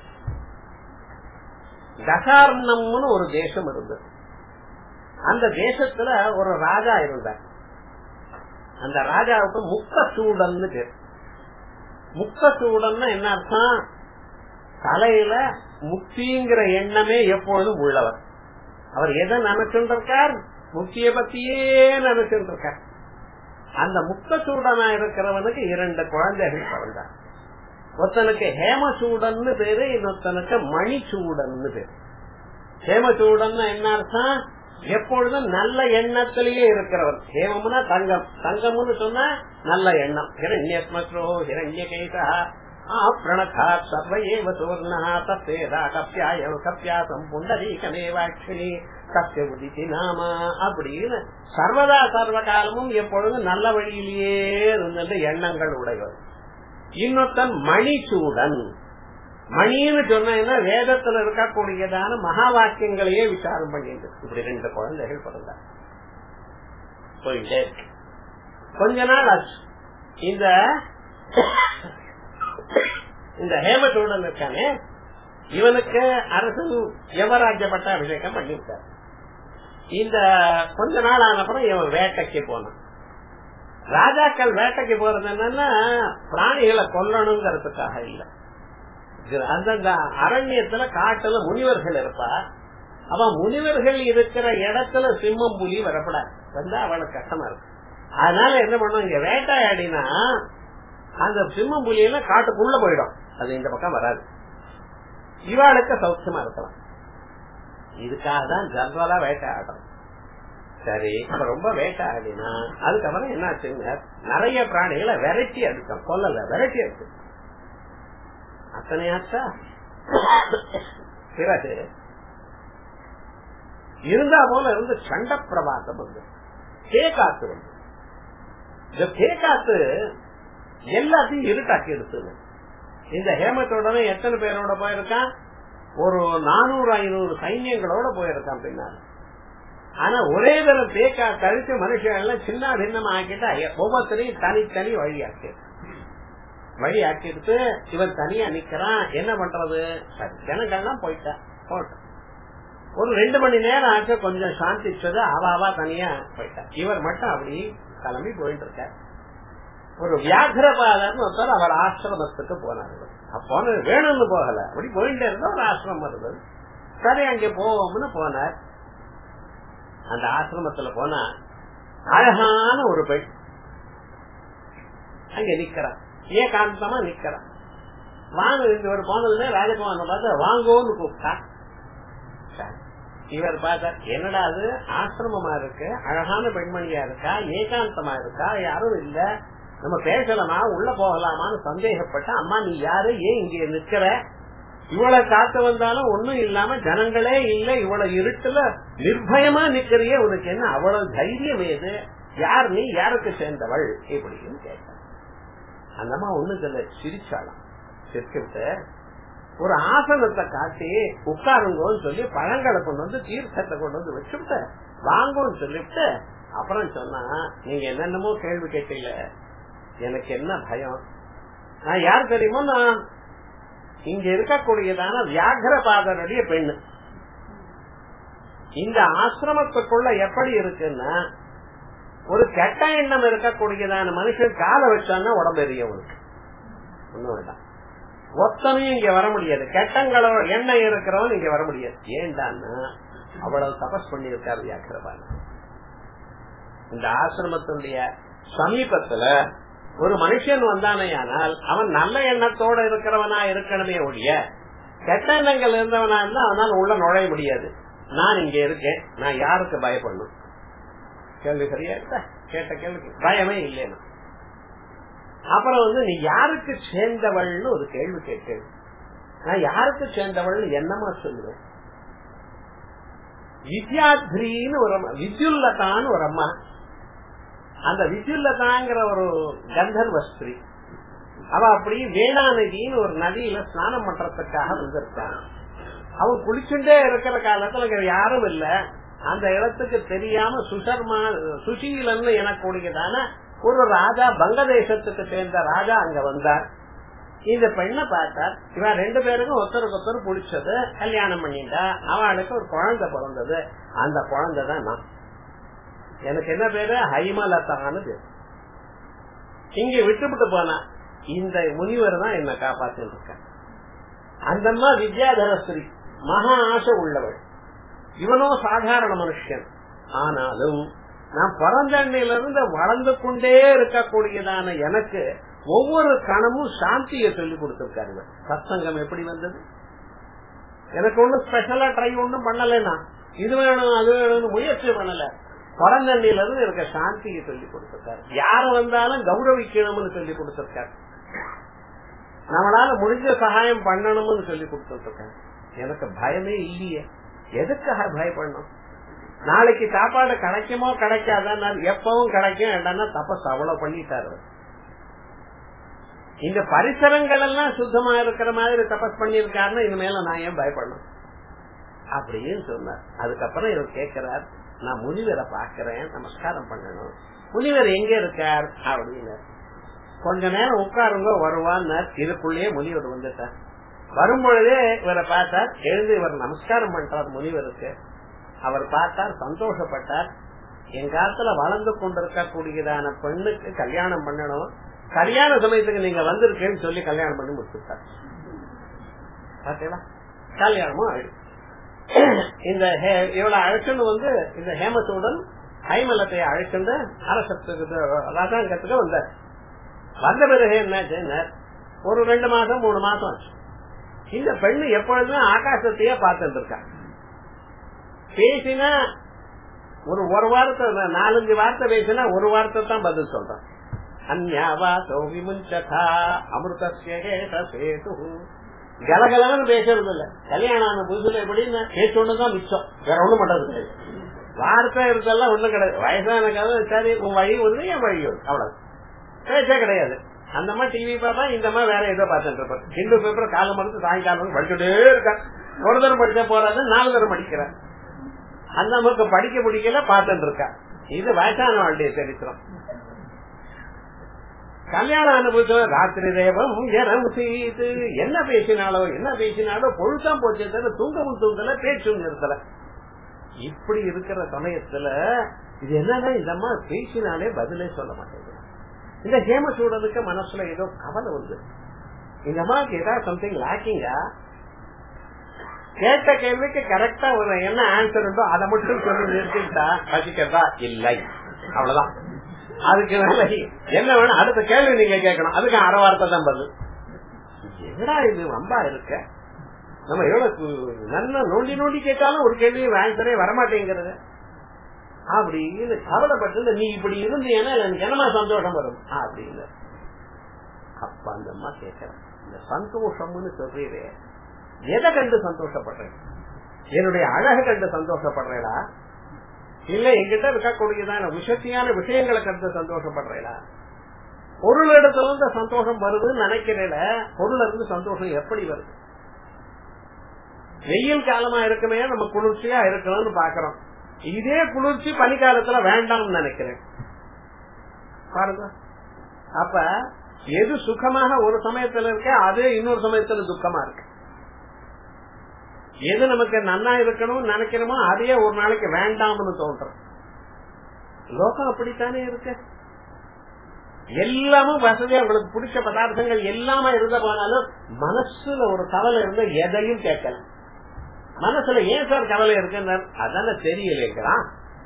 தசார்ணம்னு ஒரு தேசம் இருந்தது அந்த தேசத்துல ஒரு ராஜா இருந்தார் அந்த ராஜாவுக்கு முக்க சூடன்னு பேர் முக்க சூடன்னா என்ன அர்த்தம் தலையில முக்திங்கிற எண்ணமே எப்பொழுதும் உள்ளவர் அவர் எதை நினைச்சுட்டு இருக்கார் முக்திய பத்தியே நினைச்சுட்டு இருக்கார் அந்த முக்தசூடனா இருக்கிறவனுக்கு இரண்டு குழந்தைகள் பிறந்தார் ஒருத்தனுக்கு ஹேமசூடன்னு பேரு இன்னொருத்தனுக்கு மணிச்சூடன்னு பேரு ஹேமசூடன் என்ன அர்த்தம் எப்பொழுதும் நல்ல எண்ணத்திலேயே இருக்கிறவர் ஹேமம்னா தங்கம் தங்கம்னு சொன்னா நல்ல எண்ணம் ஹிரண்யஸ்மஸ்ரோ ஹிரண்ய கைதா பிரணகா சர்வ ஏவ சுவர்ணா தத்தேதா கப்பியாய கப்பியாசம் புண்டரீகமேவாட்சினி சத்திய உதித்தி நாமா அப்படின்னு சர்வதா சர்வ காலமும் எப்பொழுதும் நல்ல வழியிலேயே இருந்த எண்ணங்கள் உடையவர் இன்னொருத்தன் மணிச்சூடன் மணின்னு சொன்னா வேதத்துல இருக்கக்கூடியதான மகா வாக்கியங்களையே விசாரம் பண்ணிட்டு இப்படி ரெண்டு குழந்தைகள் பிறந்தார் போயிட்டே இருக்கு கொஞ்ச நாள் ஆச்சு இந்த இந்த ஹேமச்சூடன் இருக்கானே இவனுக்கு அரசன் யமராஜ்ய பட்டாபிஷேகம் பண்ணிவிட்டார் இந்த கொஞ்ச நாள் ஆனப்புறம் இவன் வேட்டைக்கு போனான் ராஜாக்கள் வேட்டைக்கு போறது என்னன்னா பிராணிகளை கொல்லணுங்கிறதுக்காக இல்ல அந்தந்த அரண்யத்துல காட்டுல முனிவர்கள் இருப்பா அவன் முனிவர்கள் இருக்கிற இடத்துல சிம்மம் புலி வரப்படாது வந்தா அவளுக்கு கஷ்டமா இருக்கு அதனால என்ன பண்ணும் இங்க வேட்டையாடினா அந்த சிம்மம் புலி எல்லாம் காட்டுக்குள்ள போயிடும் அது இந்த பக்கம் வராது இவாளுக்கு சௌக்கியமா இருக்கலாம் இதுக்காக தான் ஜன்ரலா வேட்டையாடுறோம் சரி அப்ப ரொம்ப வேட்டையாடினா அதுக்கப்புறம் என்ன ஆச்சுங்க நிறைய பிராணிகளை வெரைட்டி அடிக்கும் கொல்லல வெரைட்டி அடிச்சு அத்தனையாச்சா பிறகு இருந்தா போல இருந்து சண்ட பிரபாசம் வந்து தேக்காத்து வந்து இந்த தேக்காத்து எல்லாத்தையும் இருட்டாக்கி எடுத்துங்க இந்த ஹேமத்தோட எத்தனை பேரோட போயிருக்கான் ஒரு நானூறு ஐநூறு சைன்யங்களோட போயிருக்கான் பின்னால ஆனா ஒரே தரம் தேக்கா கழிச்சு மனுஷன் எல்லாம் சின்ன பின்னமா ஆக்கிட்டா ஒவ்வொருத்தரையும் தனித்தனி வழி ஆக்கி வழி ஆக்கிட்டு இவன் தனியா நிக்கிறான் என்ன பண்றது ஜனங்கள்லாம் போயிட்டான் போட்டோம் ஒரு ரெண்டு மணி நேரம் ஆச்சு கொஞ்சம் சாந்திச்சது அவாவா தனியா போயிட்டான் இவர் மட்டும் அப்படி கிளம்பி போயிட்டு இருக்க ஒரு வியாகரபாதர்னு ஒருத்தர் அவர் ஆசிரமத்துக்கு போனார் அப்போன வேணும்னு போகல அப்படி போயிட்டே இருந்தா ஒரு ஆசிரமம் இருந்தது சரி அங்க போவோம்னு போனார் அந்த ஆசிரமத்துல போனா அழகான ஒரு பெண் அங்க நிக்கிறான் ஏகாந்தமா நிக்கிறான் வாங்க இவர் போனதுமே ராஜகுமாரன் பார்த்து வாங்கோன்னு கூப்பிட்டா இவர் பார்த்தார் என்னடா அது ஆசிரமமா இருக்கு அழகான பெண்மணியா இருக்கா ஏகாந்தமா இருக்கா யாரும் இல்ல நம்ம பேசலாமா உள்ள போகலாமான்னு சந்தேகப்பட்ட அம்மா நீ யாரு ஏன் இங்க நிக்கிற இவ்வளவு காத்து வந்தாலும் ஒண்ணும் இல்லாம ஜனங்களே இல்ல இவ்வளவு இருட்டுல நிர்பயமா நிக்கிறியே உனக்கு என்ன அவ்வளவு தைரியம் ஏது யார் நீ யாருக்கு சேர்ந்தவள் இப்படின்னு கேட்டான் அந்தம்மா ஒண்ணு சொல்ல சிரிச்சாலாம் சிரிச்சுட்டு ஒரு ஆசனத்தை காட்டி உட்காருங்கன்னு சொல்லி பழங்களை கொண்டு வந்து தீர்த்தத்தை கொண்டு வந்து வச்சுட்டு வாங்கன்னு சொல்லிட்டு அப்புறம் சொன்னா நீங்க என்னென்னமோ கேள்வி கேட்டீங்க எனக்கு என்ன பயம் நான் யார் தெரியுமோ நான் இங்க இருக்கக்கூடியதான வியாகரபாதனுடைய பெண்ணு இந்த ஆசிரமத்துக்குள்ள எப்படி இருக்குன்னா ஒரு கெட்ட எண்ணம் இருக்கக்கூடியதான மனுஷன் காலை வச்சான்னா உடம்பு எரியவனுக்கு ஒண்ணும் வேண்டாம் ஒத்தனையும் இங்க வர முடியாது கெட்டங்களோ எண்ணெய் இருக்கிறவன் இங்க வர முடியாது ஏண்டான்னா அவ்வளவு தபஸ் பண்ணி இருக்காரு வியாக்கிரபான் இந்த ஆசிரமத்தினுடைய சமீபத்துல ஒரு மனுஷன் வந்தானேயானால் அவன் நல்ல எண்ணத்தோட இருக்கிறவனா இருக்கணுமே ஒழிய கெட்ட எண்ணங்கள் இருந்தவனா இருந்தா அவனால உள்ள நுழைய முடியாது நான் இங்க இருக்கேன் நான் யாருக்கு பயப்படணும் கேள்வி சரியா இருக்கா கேட்ட கேள்வி பயமே இல்லைன்னா அப்புறம் வந்து நீ யாருக்கு சேர்ந்தவள்னு ஒரு கேள்வி கேட்டேன் நான் யாருக்கு சேர்ந்தவள் என்னமா சொல்லுவேன் வித்யாத்ரின்னு ஒரு அம்மா வித்யுல்லதான்னு ஒரு அம்மா அந்த வித்யுல்லதாங்கிற ஒரு கந்தர்வ ஸ்திரீ அவ அப்படி வேளாநதின்னு ஒரு நதியில ஸ்நானம் பண்றதுக்காக வந்திருக்கான் அவன் குளிச்சுட்டே இருக்கிற காலத்துல யாரும் இல்ல அந்த இடத்துக்கு தெரியாம சுசர்மா சுசீலன்னு எனக்கூடியதான ஒரு ராஜா வங்கதேசத்துக்கு சேர்ந்த ராஜா அங்க வந்தார் இந்த பெண்ணை பார்த்தார் இவன் ரெண்டு பேருக்கும் ஒருத்தருக்கு ஒருத்தர் பிடிச்சது கல்யாணம் பண்ணிட்டா அவளுக்கு ஒரு குழந்தை பிறந்தது அந்த குழந்தை தான் நான் எனக்கு என்ன பேரு ஹைமலதான்னு பேரு இங்க விட்டுவிட்டு போனா இந்த முனிவர் தான் என்ன காப்பாத்திட்டு இருக்க அந்தம்மா வித்யாதரஸ்ரீ மகா ஆசை உள்ளவள் இவனோ சாதாரண மனுஷன் ஆனாலும் நான் பிறந்தண்ணில இருந்து வளர்ந்து கொண்டே இருக்கக்கூடியதான எனக்கு ஒவ்வொரு கணமும் சாந்தியை சொல்லி கொடுத்திருக்காரு சத்சங்கம் எப்படி வந்தது எனக்கு ஒண்ணும் ஸ்பெஷலா ட்ரை ஒண்ணும் பண்ணலன்னா இது வேணும் அது வேணும்னு முயற்சி பண்ணல பிறந்தண்ணில இருந்து எனக்கு சாந்தியை சொல்லி கொடுத்திருக்காரு யாரு வந்தாலும் கௌரவிக்கணும்னு சொல்லி கொடுத்திருக்காரு நம்மளால முடிஞ்ச சகாயம் பண்ணணும்னு சொல்லி கொடுத்துருக்கேன் எனக்கு பயமே இல்லையே எதுக்காக பயப்படணும் நாளைக்கு சாப்பாடு கிடைக்குமோ கிடைக்காதான் எப்பவும் கிடைக்கும் என்னன்னா தப்பஸ் அவ்வளவு பண்ணிட்டாரு இந்த பரிசரங்கள் எல்லாம் சுத்தமா இருக்கிற மாதிரி தபஸ் பண்ணிருக்காருன்னா இனிமேல நான் ஏன் பயப்படணும் அப்படின்னு சொன்னார் அதுக்கப்புறம் இவர் கேட்கிறார் நான் முனிவரை பாக்கிறேன் நமஸ்காரம் பண்ணணும் முனிவர் எங்க இருக்கார் அப்படின்னு கொஞ்ச நேரம் உட்காருங்க வருவான்னு இதுக்குள்ளேயே முனிவர் வந்துட்டார் வரும் பொழுதே இவரை பார்த்தார் எழுந்து இவர் நமஸ்காரம் பண்றார் முனிவருக்கு அவர் பார்த்தார் சந்தோஷப்பட்டார் என் காலத்துல வளர்ந்து கொண்டிருக்கக்கூடியதான பெண்ணுக்கு கல்யாணம் பண்ணணும் கல்யாண சமயத்துக்கு நீங்க வந்திருக்கேன்னு சொல்லி கல்யாணம் பண்ணி முடிச்சுட்டார் பாத்தீங்களா கல்யாணமும் ஆயிடுச்சு இந்த இவளை அழைச்சுன்னு வந்து இந்த ஹேமத்துடன் ஹைமலத்தை அழைச்சிருந்து அரசத்துக்கு ராஜாங்கத்துக்கு வந்தார் வந்த பிறகு என்ன ஒரு ரெண்டு மாசம் மூணு மாசம் ஆச்சு இந்த பெண்ணு எப்பொழுதுமே ஆகாசத்தையே பார்த்துட்டு இருக்கா பேசினா ஒரு ஒரு வார்த்தை நாலஞ்சு வார்த்தை பேசினா ஒரு வார்த்தை தான் பதில் சொல்றான் அந்யாவாசோ விமுஞ்சதா அமிர்தசேது கலகலன்னு பேசுறது இல்ல கல்யாணம் ஆன புதுசுல எப்படின்னு பேசொன்னுதான் மிச்சம் வேற ஒண்ணும் பண்றது வார்த்தை இருந்தெல்லாம் ஒண்ணும் கிடையாது வயசான காலம் சரி உன் வழி ஒண்ணு என் வழி ஒண்ணு அவ்வளவு பேச்சே கிடையாது அந்த மாதிரி டிவி பாப்பா இந்த மாதிரி வேற ஏதோ பார்த்துட்டு இருப்பார் ஹிந்து பேப்பர் காலம் மறுத்து சாயங்காலம் படிச்சுட்டே இருக்கா ஒரு தரம் படிச்சா போறாது நாலு தரம் படிக்கிறார் அந்த நமக்கு படிக்க பிடிக்கல பார்த்துட்டு இருக்கா இது வயசான வாழ்டைய சரித்திரம் கல்யாணம் அனுபவிச்சோம் ராத்திரி தேவம் எரம் செய்து என்ன பேசினாலோ என்ன பேசினாலோ பொழுதான் போச்சு தவிர தூங்கவும் தூங்கல பேச்சும் நிறுத்தல இப்படி இருக்கிற சமயத்துல இது என்னன்னா இந்த அம்மா பேசினாலே பதிலே சொல்ல மாட்டேங்குது இந்த ஹேமசூடனுக்கு மனசுல ஏதோ கவலை வந்து இந்த அம்மாவுக்கு ஏதாவது சம்திங் லாக்கிங்கா கேட்ட கேள்விக்கு கரெக்டா ஒரு என்ன ஆன்சர் உண்டோ அதை மட்டும் சொல்லி நிறுத்திட்டா பசிக்கிறதா இல்லை அவ்வளவுதான் அதுக்கு மேல என்ன வேணும் அடுத்த கேள்வி நீங்க கேட்கணும் அதுக்கு அரை வார்த்தை தான் பதில் என்னடா இது வம்பா இருக்க நம்ம எவ்வளவு நல்லா நோண்டி நோண்டி கேட்டாலும் ஒரு கேள்வி ஆன்சரே வரமாட்டேங்கிறது அப்படின்னு கவலைப்பட்டு நீ இப்படி இருந்தீங்கன்னா எனக்கு என்னமா சந்தோஷம் வரும் அப்படின்னு அப்ப அந்த அம்மா கேட்கிறேன் இந்த சந்தோஷம்னு சொல்றீரே எதை கண்டு சந்தோஷப்படுறேன் என்னுடைய அழகு கண்டு சந்தோஷப்படுறேடா இல்ல எங்கிட்ட இருக்கக்கூடியதான விஷத்தியான விஷயங்களை கண்டு சந்தோஷப்படுறேடா பொருள் இடத்துல இருந்து சந்தோஷம் வருதுன்னு நினைக்கிறேன் பொருள் இருந்து சந்தோஷம் எப்படி வருது வெயில் காலமா இருக்குமே நம்ம குளிர்ச்சியா இருக்கணும்னு பாக்குறோம் இதே குளிர்ச்சி பனிக்காலத்துல வேண்டாம்னு நினைக்கிறேன் பாருங்க அப்ப எது சுகமாக ஒரு சமயத்துல இருக்க அதே இன்னொரு சமயத்துல துக்கமா இருக்கு எது நமக்கு நன்னா இருக்கணும் நினைக்கிறோமோ அதையே ஒரு நாளைக்கு வேண்டாம்னு தோன்றும் லோகம் அப்படித்தானே இருக்கு எல்லாமும் வசதியா உங்களுக்கு பிடிச்ச பதார்த்தங்கள் எல்லாமே இருந்த போனாலும் மனசுல ஒரு கவலை இருந்த எதையும் கேட்கல மனசுல ஏன் சார் கவலை இருக்குன்னு அதான தெரியலேங்கிறான்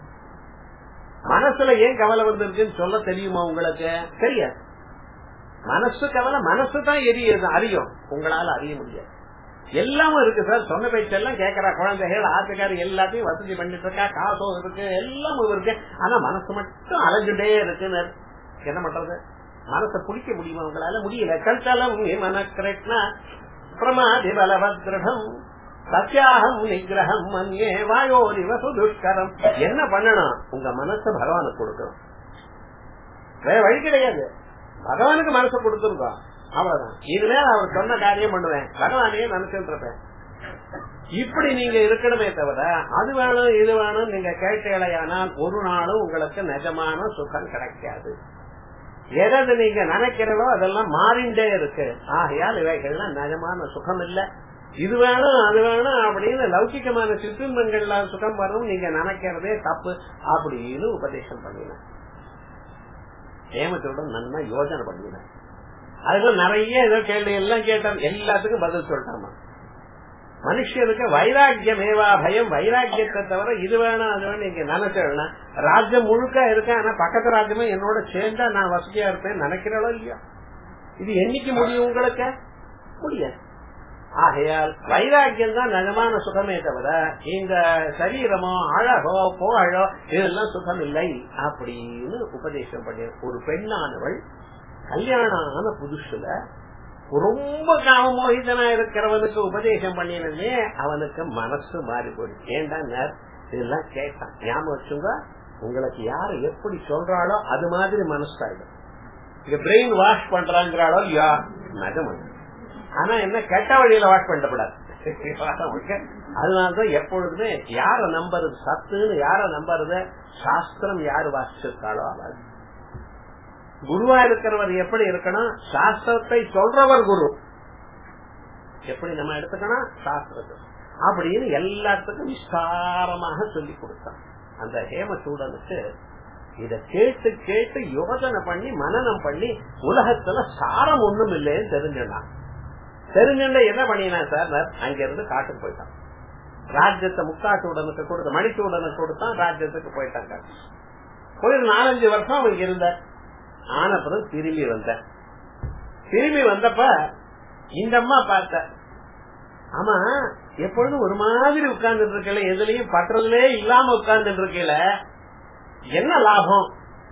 மனசுல ஏன் கவலை வந்திருக்குன்னு சொல்ல தெரியுமா உங்களுக்கு தெரியாது மனசு கவலை மனசு தான் எரியுது அறியும் உங்களால அறிய முடியாது எல்லாமும் இருக்கு சார் சொன்ன பேச்செல்லாம் கேட்கறா குழந்தைகள் ஆத்துக்காரி எல்லாத்தையும் வசதி பண்ணிட்டு இருக்கா காசும் இருக்கு எல்லாமும் இருக்கு ஆனா மனசு மட்டும் அலைஞ்சுட்டே இருக்குன்னு என்ன பண்றது மனசை பிடிக்க முடியுமா உங்களால முடியல கல்தலம் மனக்கிரட்னா பிரமாதி பலவத்ரம் சத்தியாகம் நிகிரகம் மன்யே வாயோரிவ சுதுஷ்கரம் என்ன பண்ணணும் உங்க மனச பகவானுக்கு கொடுக்கணும் வேற வழி கிடையாது பகவானுக்கு மனசை கொடுத்துருக்கோம் அவ்வளவுதான் இதுவே அவர் சொன்ன காரியம் பண்ணுவேன் பகவானையே நினைச்சுட்டு இருப்பேன் இப்படி நீங்க இருக்கணுமே தவிர அது வேணும் இது வேணும் நீங்க கேட்டேலையானால் ஒரு நாளும் உங்களுக்கு நிஜமான சுகம் கிடைக்காது எதை நீங்க நினைக்கிறதோ அதெல்லாம் மாறிண்டே இருக்கு ஆகையால் இவைகள்லாம் நிஜமான சுகம் இல்ல இது வேணும் அது வேணும் அப்படின்னு லௌகிகமான சிற்றுன்பங்கள்ல சுகம் வரும் நீங்க நினைக்கிறதே தப்பு அப்படின்னு உபதேசம் பண்ணின ஏமத்தோட நன்னா யோஜனை பண்ணின அதுக்கு நிறைய ஏதோ கேள்வி எல்லாம் கேட்டான் எல்லாத்துக்கும் பதில் சொல்லிட்டாமா மனுஷனுக்கு வைராக்கியமேவா பயம் வைராக்கியத்தை தவிர இது வேணும் அது வேணும் நீங்க நினைச்சா ராஜ்யம் முழுக்க இருக்கேன் ஆனா பக்கத்து ராஜ்யமே என்னோட சேர்ந்தா நான் வசதியா இருப்பேன் நினைக்கிறளோ இல்லையா இது என்னைக்கு முடியும் உங்களுக்கு முடியாது ஆகையால் வைராக்கியம் தான் நிஜமான சுகமே தவிர இந்த சரீரமோ அழகோ புகழோ இதெல்லாம் சுகம் இல்லை அப்படின்னு உபதேசம் பண்ணி ஒரு பெண்ணானவள் கல்யாணம் ஆன புதுசுல ரொம்ப காமமோகிதனா இருக்கிறவனுக்கு உபதேசம் பண்ணினே அவனுக்கு மனசு மாறி போயிடுச்சு ஏன்டா இதெல்லாம் கேட்டான் ஞாபகம் வச்சுங்க உங்களுக்கு யாரு எப்படி சொல்றாளோ அது மாதிரி மனசாயிடும் இங்க பிரெயின் வாஷ் பண்றாங்கிறாளோ யா நஜம் ஆனா என்ன கெட்ட வழியில வாஷ் பண்ணப்படாது அதனாலதான் எப்பொழுதுமே யார நம்புறது சத்துன்னு யார நம்புறது சாஸ்திரம் யாரு வாசிச்சிருக்காளோ அதாவது குருவா இருக்கிறவர் எப்படி இருக்கணும் சாஸ்திரத்தை சொல்றவர் குரு எப்படி நம்ம எடுத்துக்கணும் சாஸ்திரத்தை அப்படின்னு எல்லாத்துக்கும் விஸ்தாரமாக சொல்லி கொடுத்தான் அந்த ஹேமசூடனுக்கு இத கேட்டு கேட்டு யோசனை பண்ணி மனநம் பண்ணி உலகத்துல சாரம் ஒண்ணும் இல்லைன்னு தெரிஞ்சான் தெரிஞ்சுட்ட என்ன பண்ணினா சார் அங்க இருந்து காட்டுக்கு போயிட்டான் ராஜ்யத்தை முக்காசூடனுக்கு கொடுத்த மணிச்சூடனுக்கு கொடுத்தான் ராஜ்யத்துக்கு போயிட்டாங்க ஒரு நாலஞ்சு வருஷம் அவங்க இருந்த ஆனப்புறம் திரும்பி வந்த திரும்பி வந்தப்ப இந்த அம்மா பார்த்த ஆமா எப்பொழுதும் ஒரு மாதிரி உட்கார்ந்துட்டு இருக்கல எதுலயும் பற்றதுலே இல்லாம உட்கார்ந்துட்டு இருக்கல என்ன லாபம்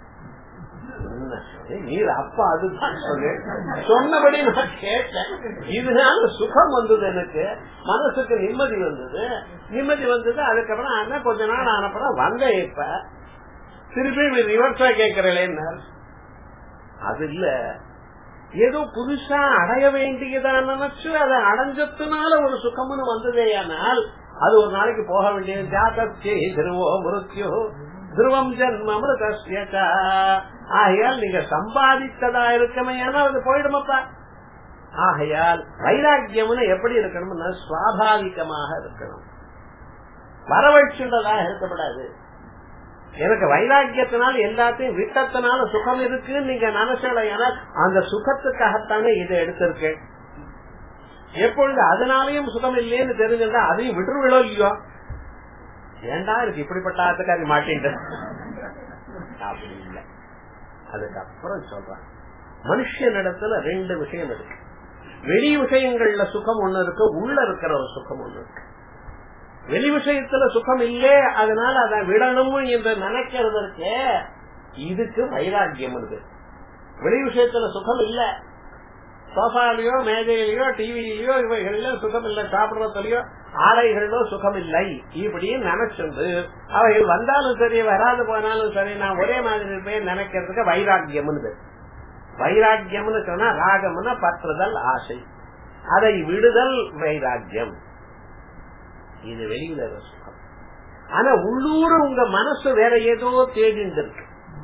நீர் அப்பா அதுதான் சொல்லு சொன்னபடி நான் கேட்டேன் இதனால சுகம் வந்தது எனக்கு மனசுக்கு நிம்மதி வந்தது நிம்மதி வந்தது அதுக்கப்புறம் ஆனா கொஞ்ச நாள் ஆனப்பறம் வந்தேன் இப்ப திருப்பி ரிவர்ஸா கேட்கிறேன் அது இல்ல ஏதோ புதுசா அடைய வேண்டியதா நினைச்சு அதை அடைஞ்சதுனால ஒரு சுகம்னு வந்ததேயானால் அது ஒரு நாளைக்கு போக வேண்டியது ஜாதே திருவோ மிருத்யோ துருவம் ஜன்மமிருதா ஆகையால் நீங்க சம்பாதித்ததா இருக்கமே அது போயிடுமப்பா ஆகையால் வைராக்கியம்னு எப்படி இருக்கணும்னா சுவாபாவிகமாக இருக்கணும் வரவழைச்சுள்ளதாக இருக்கப்படாது எனக்கு வைராக்கியத்தினால் எல்லாத்தையும் விட்டத்தினால சுகம் இருக்குன்னு நீங்க நினைச்சல அந்த சுகத்துக்காகத்தானே இதை எடுத்திருக்கேன் எப்பொழுது அதனாலையும் சுகம் இல்லைன்னு தெரிஞ்சிருந்தா அதையும் விட்டுருவிழோ இல்லையோ ஏண்டா இருக்கு இப்படிப்பட்ட ஆத்துக்காரி மாட்டேன் அப்படி இல்லை அதுக்கப்புறம் சொல்றான் மனுஷனிடத்துல ரெண்டு விஷயம் இருக்கு வெளி விஷயங்கள்ல சுகம் ஒண்ணு இருக்கு உள்ள இருக்கிற ஒரு சுகம் ஒண்ணு இருக்கு வெளி விஷயத்துல சுகம் இல்லே அதனால அதை விடணும் என்று நினைக்கிறதற்கு இதுக்கு வைராக்கியம் இருக்கு வெளி விஷயத்துல சுகம் இல்ல சோஃபாலையோ மேஜையிலயோ டிவியிலயோ இவைகள்ல சுகம் இல்ல சாப்பிடுறதுலயோ ஆடைகளோ சுகம் இல்லை இப்படின்னு நினைச்சிருந்து அவைகள் வந்தாலும் சரி வராது போனாலும் சரி நான் ஒரே மாதிரி இருப்பேன் நினைக்கிறதுக்கு வைராக்கியம் வைராக்கியம்னு சொன்னா ராகம்னா பற்றுதல் ஆசை அதை விடுதல் வைராக்கியம் இது வெளியில சுகம் ஆனா உள்ளூர் உங்க மனசு வேற ஏதோ தேடிட்டு இருக்கு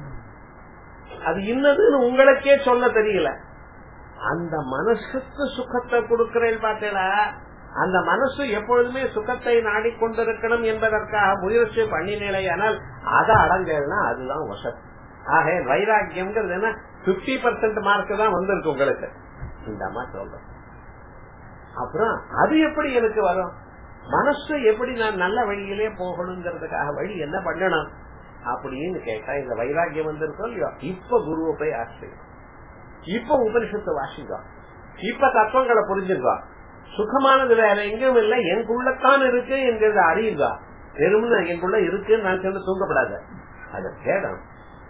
அது இன்னதுன்னு உங்களுக்கே சொல்ல தெரியல அந்த மனசுக்கு சுகத்தை கொடுக்கிறேன் பார்த்தீங்களா அந்த மனசு எப்பொழுதுமே சுகத்தை நாடிக்கொண்டிருக்கணும் என்பதற்காக முயற்சி பண்ணினேனால் அதை அடங்கன்னா அதுதான் வசதி ஆக வைராக்கியம்ங்கிறது என்ன பிப்டி பர்சன்ட் மார்க் தான் வந்திருக்கு உங்களுக்கு இந்த அம்மா சொல்றேன் அப்புறம் அது எப்படி எனக்கு வரும் மனசு எப்படி நான் நல்ல வழியிலே போகணுங்கிறதுக்காக வழி என்ன பண்ணணும் அப்படின்னு கேட்டா இந்த வைராக்கியம் வந்திருக்கோம் இல்லையோ இப்ப குருவை போய் ஆசிரியம் இப்ப உபனிஷத்தை வாசிங்க இப்ப தத்துவங்களை புரிஞ்சுங்க சுகமானது வேற எங்கேயும் இல்லை எனக்குள்ளத்தான் இருக்கு என்கிறத அறியுங்க வெறும்னு எனக்குள்ள இருக்குன்னு நான் சொல்லி தூங்கப்படாத அதை தேடணும்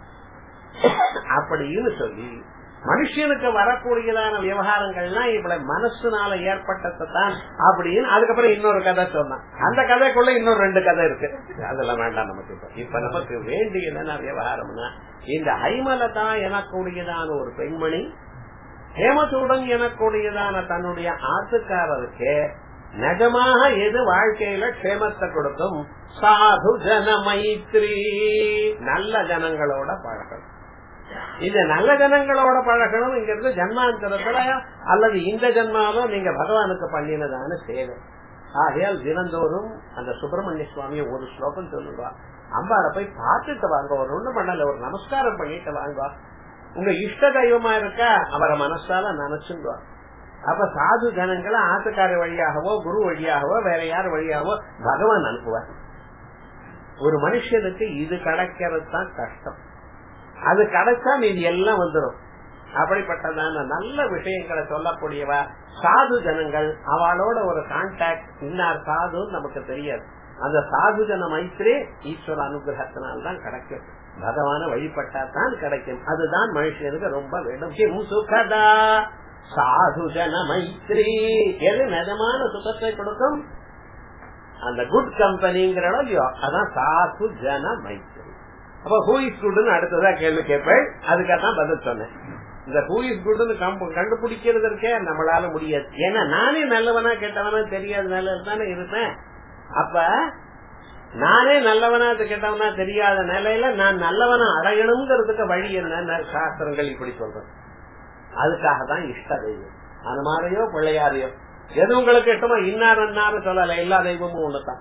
அப்படின்னு சொல்லி மனுஷனுக்கு வரக்கூடியதான விவகாரங்கள்லாம் இப்படி மனசுனால ஏற்பட்டதான் அப்படின்னு அதுக்கப்புறம் இன்னொரு கதை சொன்னான் அந்த கதைக்குள்ள இன்னொரு ரெண்டு கதை இருக்கு அதெல்லாம் வேண்டாம் நமக்கு இப்ப இப்ப நமக்கு வேண்டிய என்ன விவகாரம்னா இந்த ஐமலதா எனக்கூடியதான ஒரு பெண்மணி ஹேமசூடன் எனக்கூடியதான தன்னுடைய ஆத்துக்காரருக்கு நிஜமாக எது வாழ்க்கையில க்ஷேமத்தை கொடுக்கும் சாது ஜன மைத்ரி நல்ல ஜனங்களோட பழகணும் இந்த நல்ல ஜனங்களோட பழகணும்ங்கிறது ஜன்மாந்தரத்துல அல்லது இந்த ஜன்மாவோ நீங்க பகவானுக்கு பண்ணினதான சேவை ஆகையால் தினந்தோறும் அந்த சுப்பிரமணிய சுவாமிய ஒரு ஸ்லோகம் சொல்லுவா அம்பார போய் பார்த்துட்டு வாங்க ஒரு ஒண்ணு பண்ணல ஒரு நமஸ்காரம் பண்ணிட்டு வாங்க உங்க இஷ்ட தெய்வமா இருக்கா அவரை மனசால நினைச்சுங்க அப்ப சாது ஜனங்களை ஆத்துக்கார வழியாகவோ குரு வழியாகவோ வேற யார் வழியாகவோ பகவான் அனுப்புவார் ஒரு மனுஷனுக்கு இது கிடைக்கிறது தான் கஷ்டம் அது கிடைச்சா மீதி எல்லாம் வந்துடும் அப்படிப்பட்டதான நல்ல விஷயங்களை சொல்லக்கூடியவா சாது ஜனங்கள் அவளோட ஒரு கான்டாக்ட் இன்னார் சாது நமக்கு தெரியாது அந்த சாது ஜன மைத்திரி ஈஸ்வர அனுகிரகத்தினால்தான் கிடைக்கும் பகவான வழிபட்டா தான் கிடைக்கும் அதுதான் மனுஷனுக்கு ரொம்ப வேண்டும் கிம் சுகதா சாது ஜன மைத்ரி எது நிஜமான சுகத்தை கொடுக்கும் அந்த குட் கம்பெனிங்கிற இல்லையோ அதான் சாது ஜன மைத்ரி அப்ப ஹூ இஸ் குட்னு அடுத்ததா கேள்வி கேட்பேன் அதுக்காக தான் பதில் சொன்னேன் இந்த ஹூ இஸ் குட்னு கண்டுபிடிக்கிறது இருக்கே நம்மளால முடியாது ஏன்னா நானே நல்லவனா கெட்டவனா தெரியாத நிலையில தானே இருப்பேன் அப்ப நானே நல்லவனா கெட்டவனா தெரியாத நிலையில நான் நல்லவனா அடையணுங்கிறதுக்கு வழி என்ன சாஸ்திரங்கள் இப்படி சொல்றேன் அதுக்காக தான் இஷ்ட தெய்வம் அது மாதிரியோ பிள்ளையாரையோ எது உங்களுக்கு இஷ்டமோ இன்னார் அன்னாரு சொல்லல எல்லா தெய்வமும் ஒண்ணுதான்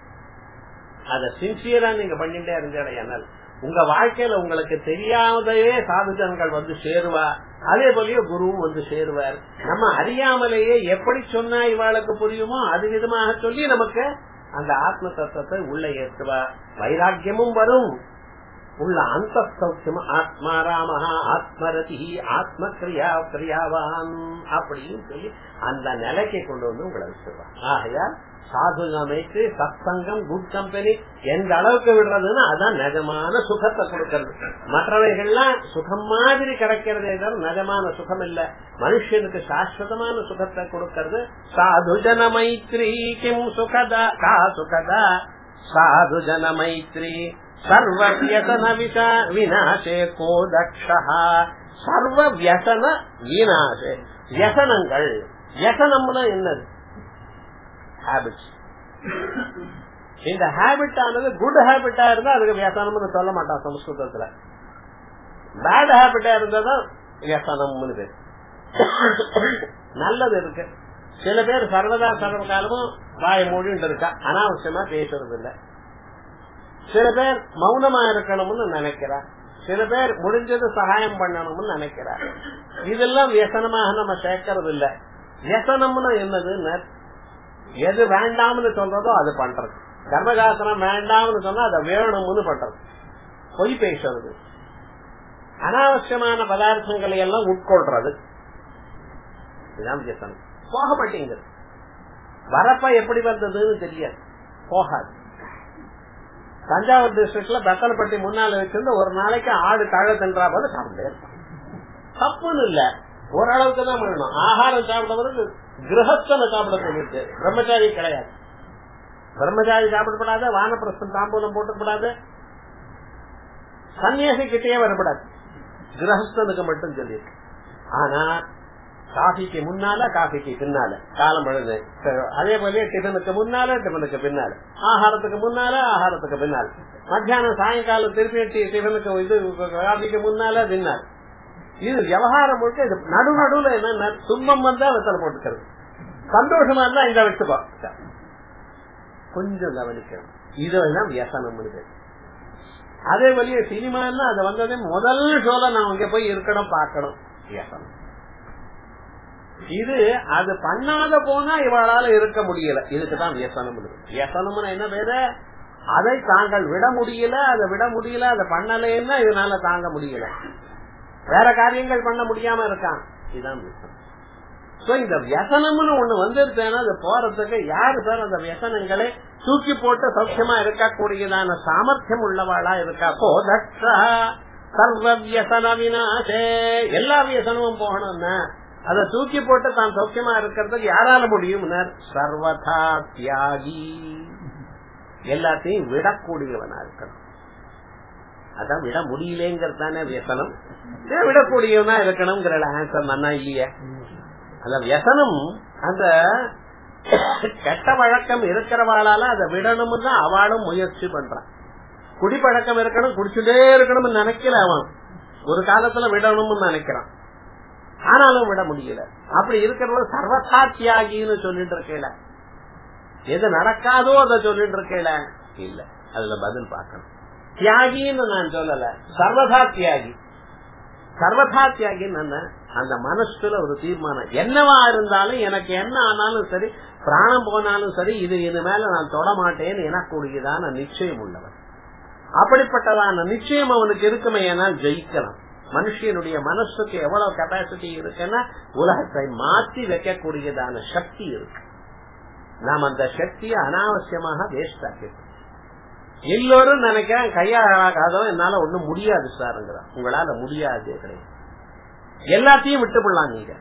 அத சின்சியரா நீங்க பண்ணிட்டே இருந்தேன் உங்க வாழ்க்கையில உங்களுக்கு தெரியாமதையே சாதுஜனங்கள் வந்து சேருவா அதே போலயே குருவும் வந்து சேருவார் நம்ம அறியாமலேயே எப்படி சொன்னா இவாளுக்கு புரியுமோ அது விதமாக சொல்லி நமக்கு அந்த ஆத்ம தத்துவத்தை உள்ள ஏற்றுவா வைராக்கியமும் வரும் உள்ள அந்த சௌக்கியம் ஆத்மா ராமஹா ஆத்மரதி ஆத்ம கிரியா கிரியாவான் அப்படின்னு சொல்லி அந்த நிலைக்கு கொண்டு வந்து உங்களை வச்சிருவான் ஆகையால் சாது அமைத்து சத்சங்கம் குட் கம்பெனி எந்த அளவுக்கு விடுறதுன்னா அதான் நிஜமான சுகத்தை கொடுக்கறது மற்றவைகள்லாம் சுகம் மாதிரி கிடைக்கிறதே தவிர நிஜமான சுகம் இல்ல மனுஷனுக்கு சாஸ்வதமான சுகத்தை கொடுக்கறது சாது ஜன மைத்ரி கிம் சுகதா கா சுகதா சாது ஜன மைத்ரி சர்வ வியசன விநாசே கோ தக்ஷா சர்வ வியசன விநாசே வியசனங்கள் வியசனம்னா என்னது ஹேபிட்ஸ் இந்த ஹேபிட் ஆனது குட் ஹேபிட்டா இருந்தா அதுக்கு வியசனம்னு சொல்ல மாட்டான் சமஸ்கிருதத்துல பேட் ஹேபிட்டா இருந்தா வியசனம்னு பேர் நல்லது இருக்கு சில பேர் சர்வதா சர்வ காலமும் வாய மூடிட்டு இருக்கா அனாவசியமா பேசுறது இல்ல சில பேர் மௌனமா இருக்கணும்னு நினைக்கிறா சில பேர் முடிஞ்சது சகாயம் பண்ணணும்னு நினைக்கிறா இதெல்லாம் வியசனமாக நம்ம சேர்க்கறது இல்ல வியசனம்னு என்னதுன்னு எது வேண்டாம்னு சொல்றதோ அது பண்றது கர்மசாஸ்திரம் வேண்டாம்னு சொன்னா அதை வேணும்னு பண்றது பொய் பேசுறது அனாவசியமான பதார்த்தங்களை எல்லாம் உட்கொள்றது இதுதான் வியசனம் போக மாட்டேங்குது வரப்ப எப்படி வந்ததுன்னு தெரியாது போகாது தஞ்சாவூர் டிஸ்ட்ரிக்ட்ல பெத்தனப்பட்டி முன்னால வச்சிருந்து ஒரு நாளைக்கு ஆடு தழ தின்றா போது சாப்பிட்டே இருப்பான் தப்புன்னு இல்ல ஓரளவுக்கு தான் பண்ணணும் ஆகாரம் சாப்பிடுறது கிரகஸ்தனை சாப்பிட சொல்லிட்டு பிரம்மச்சாரி கிடையாது பிரம்மச்சாரி சாப்பிடப்படாது வானப்பிரஸ்தம் தாம்பூலம் போட்டுக்கூடாது சன்னியாசி கிட்டே வரப்படாது கிரகஸ்தனுக்கு மட்டும் சொல்லியிருக்கு ஆனா காஃபிக்கு முன்னால காஃபிக்கு பின்னால காலம் பழுது அதே போல டிஃபனுக்கு முன்னால டிஃபனுக்கு பின்னால ஆகாரத்துக்கு முன்னால ஆகாரத்துக்கு பின்னால மத்தியானம் சாயங்காலம் திருப்பி டிஃபனுக்கு இது காஃபிக்கு முன்னால பின்னால் இது விவகாரம் முழுக்க இது நடு நடுவுல என்ன துன்பம் வந்தா வெத்தலை போட்டுக்கிறது சந்தோஷமா இருந்தா இங்க வச்சுக்கோ கொஞ்சம் கவனிக்கணும் இதுதான் வியசனம் அதே வழிய சினிமான்னா அது வந்ததே முதல் ஷோல நான் அங்க போய் இருக்கணும் பார்க்கணும் வியசனம் இது அது பண்ணாத போனா இவளால இருக்க முடியல இதுக்குதான் வியசனம் வியசனம்னு என்ன பேரு அதை தாங்கள் விட முடியல அதை விட முடியல அதை பண்ணலைன்னா இதனால தாங்க முடியல வேற காரியங்கள் பண்ண முடியாம இருக்கான் இதுதான் வியசனம் இந்த வியசனம்னு ஒண்ணு வந்துருச்சேன்னா அது போறதுக்கு யாரு சார் அந்த வியசனங்களை தூக்கி போட்டு சௌக்கியமா இருக்கக்கூடியதான சாமர்த்தியம் உள்ளவாளா இருக்கா போ தட்சா சர்வ வியசன வினாசே எல்லா வியசனமும் போகணும்னா அதை தூக்கி போட்டு தான் சௌக்கியமா இருக்கிறதுக்கு யாரால முடியும் சர்வதா தியாகி எல்லாத்தையும் விடக்கூடியவனா இருக்கணும் அதான் விட முடியலங்கிறதானே வியசனம் விடக்கூடியவனா இருக்கணுங்கிற ஆன்சர் மன்னா இல்லையே அந்த வியசனம் அந்த கெட்ட வழக்கம் இருக்கிறவாளால அதை விடணும்னு தான் அவளும் முயற்சி பண்றான் குடிப்பழக்கம் இருக்கணும் குடிச்சுட்டே இருக்கணும்னு நினைக்கல அவன் ஒரு காலத்துல விடணும்னு நினைக்கிறான் ஆனாலும் விட முடியல அப்படி இருக்கிறவங்க சர்வதா தியாகின்னு சொல்லிட்டு இருக்கல எது நடக்காதோ அதை சொல்லிட்டு இருக்கல இல்ல அதுல பதில் பார்க்கணும் தியாகின்னு நான் சொல்லல சர்வதா தியாகி சர்வதா தியாகின்னு என்ன அந்த மனசுல ஒரு தீர்மானம் என்னவா இருந்தாலும் எனக்கு என்ன ஆனாலும் சரி பிராணம் போனாலும் சரி இது இது மேல நான் தொட மாட்டேன்னு எனக்கூடியதான நிச்சயம் உள்ளவன் அப்படிப்பட்டதான நிச்சயம் அவனுக்கு இருக்குமே ஏனால் ஜெயிக்கலாம் மனுஷனுடைய மனசுக்கு எவ்வளவு கெப்பாசிட்டி இருக்குன்னா உலகத்தை மாற்றி வைக்கக்கூடியதான சக்தி இருக்கு நாம் அந்த சக்தியை அனாவசியமாக வேஸ்ட் ஆக்கிட்டோம் எல்லோரும் நினைக்கிறேன் கையாளாகாதவன் என்னால ஒண்ணும் முடியாது சாருங்கிறான் உங்களால முடியாது கிடையாது எல்லாத்தையும் விட்டுவிடலாம் நீங்க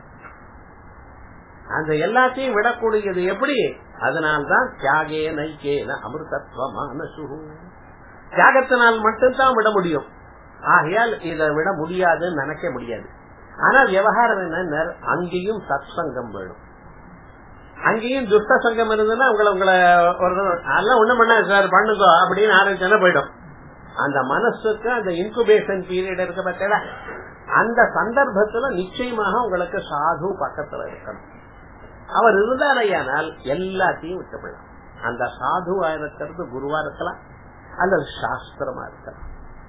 அந்த எல்லாத்தையும் விடக்கூடியது எப்படி அதனால்தான் தியாகே நைக்கேன அமிர்தத்வமான சுகு தியாகத்தினால் மட்டும்தான் விட முடியும் ஆகையால் இதை விட முடியாதுன்னு நினைக்க முடியாது ஆனா விவகாரம் என்ன அங்கேயும் சத் சங்கம் வேணும் அங்கேயும் துஷ்ட சங்கம் இருந்ததுன்னா உங்களை உங்களை ஒரு அதெல்லாம் ஒண்ணும் பண்ணாது சார் பண்ணுங்க அப்படின்னு ஆரம்பிச்சா போயிடும் அந்த மனசுக்கு அந்த இன்குபேஷன் பீரியட் இருக்க பார்த்தா அந்த சந்தர்ப்பத்துல நிச்சயமாக உங்களுக்கு சாது பக்கத்துல இருக்கணும் அவர் இருந்தாரையானால் எல்லாத்தையும் விட்டுவிடலாம் அந்த சாதுவா இருக்கிறது குருவா இருக்கலாம் அல்லது சாஸ்திரமா இருக்கலாம்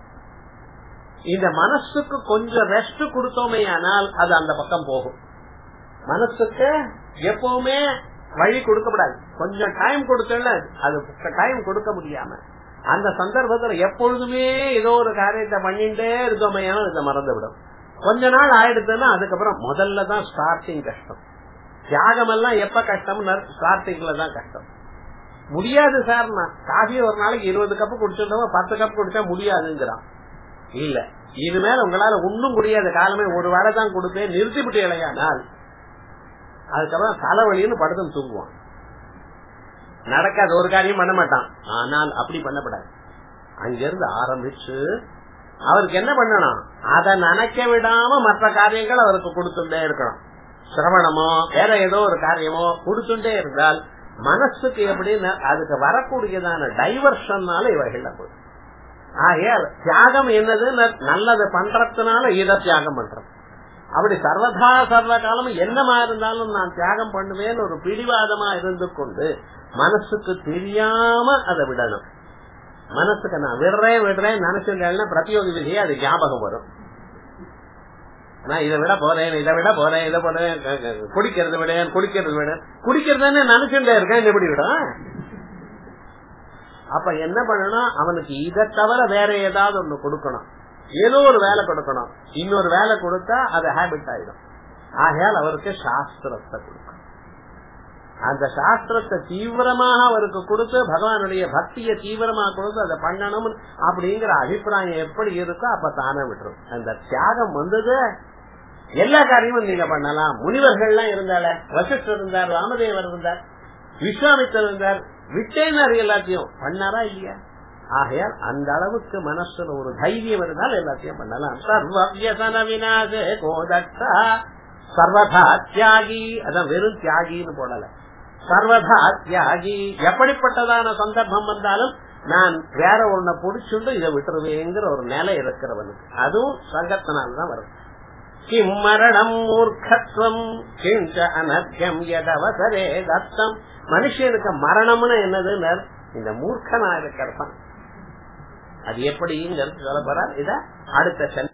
இந்த மனசுக்கு கொஞ்சம் ரெஸ்ட் கொடுத்தோமே ஆனால் அது அந்த பக்கம் போகும் மனசுக்கு எப்பவுமே வழி கொடுக்கப்படாது கொஞ்சம் டைம் கொடுத்தல அது டைம் கொடுக்க முடியாம அந்த சந்தர்ப்பத்துல எப்பொழுதுமே ஏதோ ஒரு காரியத்தை பண்ணிட்டே இருக்கோமே இதை மறந்து விடும் கொஞ்ச நாள் ஆயிடுதுன்னா அதுக்கப்புறம் முதல்ல தான் ஸ்டார்டிங் கஷ்டம் தியாகம் எல்லாம் எப்ப கஷ்டம் ஸ்டார்டிங்ல தான் கஷ்டம் முடியாது சார் காஃபி ஒரு நாளைக்கு இருபது கப்பு குடிச்சிருந்தவங்க பத்து கப் குடிச்சா முடியாதுங்கிறான் இல்ல இது மேல உங்களால ஒன்னும் முடியாத காலமே ஒரு வேலை தான் கொடுப்பேன் நிறுத்திவிட்டு இலையானால் அதுக்கப்புறம் தலைவலின்னு படுத்தும் தூங்குவான் நடக்காத ஒரு காரியம் பண்ண மாட்டான் ஆனால் அப்படி பண்ணப்படாது அங்கிருந்து ஆரம்பிச்சு அவருக்கு என்ன பண்ணணும் அதை நினைக்க விடாம மற்ற காரியங்கள் அவருக்கு கொடுத்துட்டே இருக்கணும் சிரவணமோ வேற ஏதோ ஒரு காரியமோ கொடுத்துட்டே இருந்தால் மனசுக்கு எப்படின்னு அதுக்கு வரக்கூடியதான டைவர்ஷன்னால இவைகள்ல போகுது ஆகையால் தியாகம் என்னது நல்லது பண்றதுனால இதை தியாகம் பண்றோம் அப்படி சர்வதா சர்வ காலம் என்னமா இருந்தாலும் நான் தியாகம் பண்ணுவேன்னு ஒரு பிடிவாதமா இருந்து கொண்டு மனசுக்கு தெரியாம அதை விடணும் மனசுக்கு நான் விடுறேன் விடுறேன் நினைச்சிருந்தேன்னா பிரதியோகி விதியை அது ஞாபகம் வரும் நான் இதை விட போறேன் இதை விட போறேன் இதை போறேன் குடிக்கிறது விட குடிக்கிறது விட குடிக்கிறதுன்னு நினைச்சுட்டே இருக்கேன் எப்படி விடும் அப்ப என்ன பண்ணணும் அவனுக்கு இதை தவிர வேற ஏதாவது ஒண்ணு கொடுக்கணும் ஏதோ ஒரு வேலை கொடுக்கணும் இன்னொரு வேலை கொடுத்தா அது ஹேபிட் ஆயிடும் ஆகையால் அவருக்கு சாஸ்திரத்தை கொடுக்கணும் அந்த சாஸ்திரத்தை தீவிரமாக அவருக்கு கொடுத்து பகவானுடைய பக்தியை தீவிரமாக கொடுத்து அதை பண்ணணும் அப்படிங்கிற அபிப்பிராயம் எப்படி இருக்கோ அப்ப தானே விட்டுரும் அந்த தியாகம் வந்தது எல்லா காரியமும் நீங்க பண்ணலாம் முனிவர்கள்லாம் இருந்தால வசிஷ்டர் இருந்தார் ராமதேவர் இருந்தார் விஸ்வாமித்தர் இருந்தார் விட்டேனார் எல்லாத்தையும் பண்ணாரா இல்லையா ஆகையால் அந்த அளவுக்கு மனசுல ஒரு தைரியம் இருந்தால் எல்லாத்தையும் பண்ணலாம் சர்வவியசன வினாசே கோதட்டா சர்வதா தியாகி அதான் வெறும் தியாகின்னு போடல சர்வதா தியாகி எப்படிப்பட்டதான சந்தர்ப்பம் வந்தாலும் நான் வேற ஒன்ன புடிச்சுண்டு இதை விட்டுருவேங்கிற ஒரு நிலை இருக்கிறவனுக்கு அதுவும் சங்கத்தினால்தான் வரும் கிம் மரணம் மூர்க்கத்துவம் கிஞ்ச அனர்க்கம் எதவசரே தத்தம் மனுஷனுக்கு மரணம்னு என்னதுன்னு இந்த மூர்க்கனா இருக்கிறதான் அது எப்படிங்கிறது சொல்ல போறார் இத அடுத்த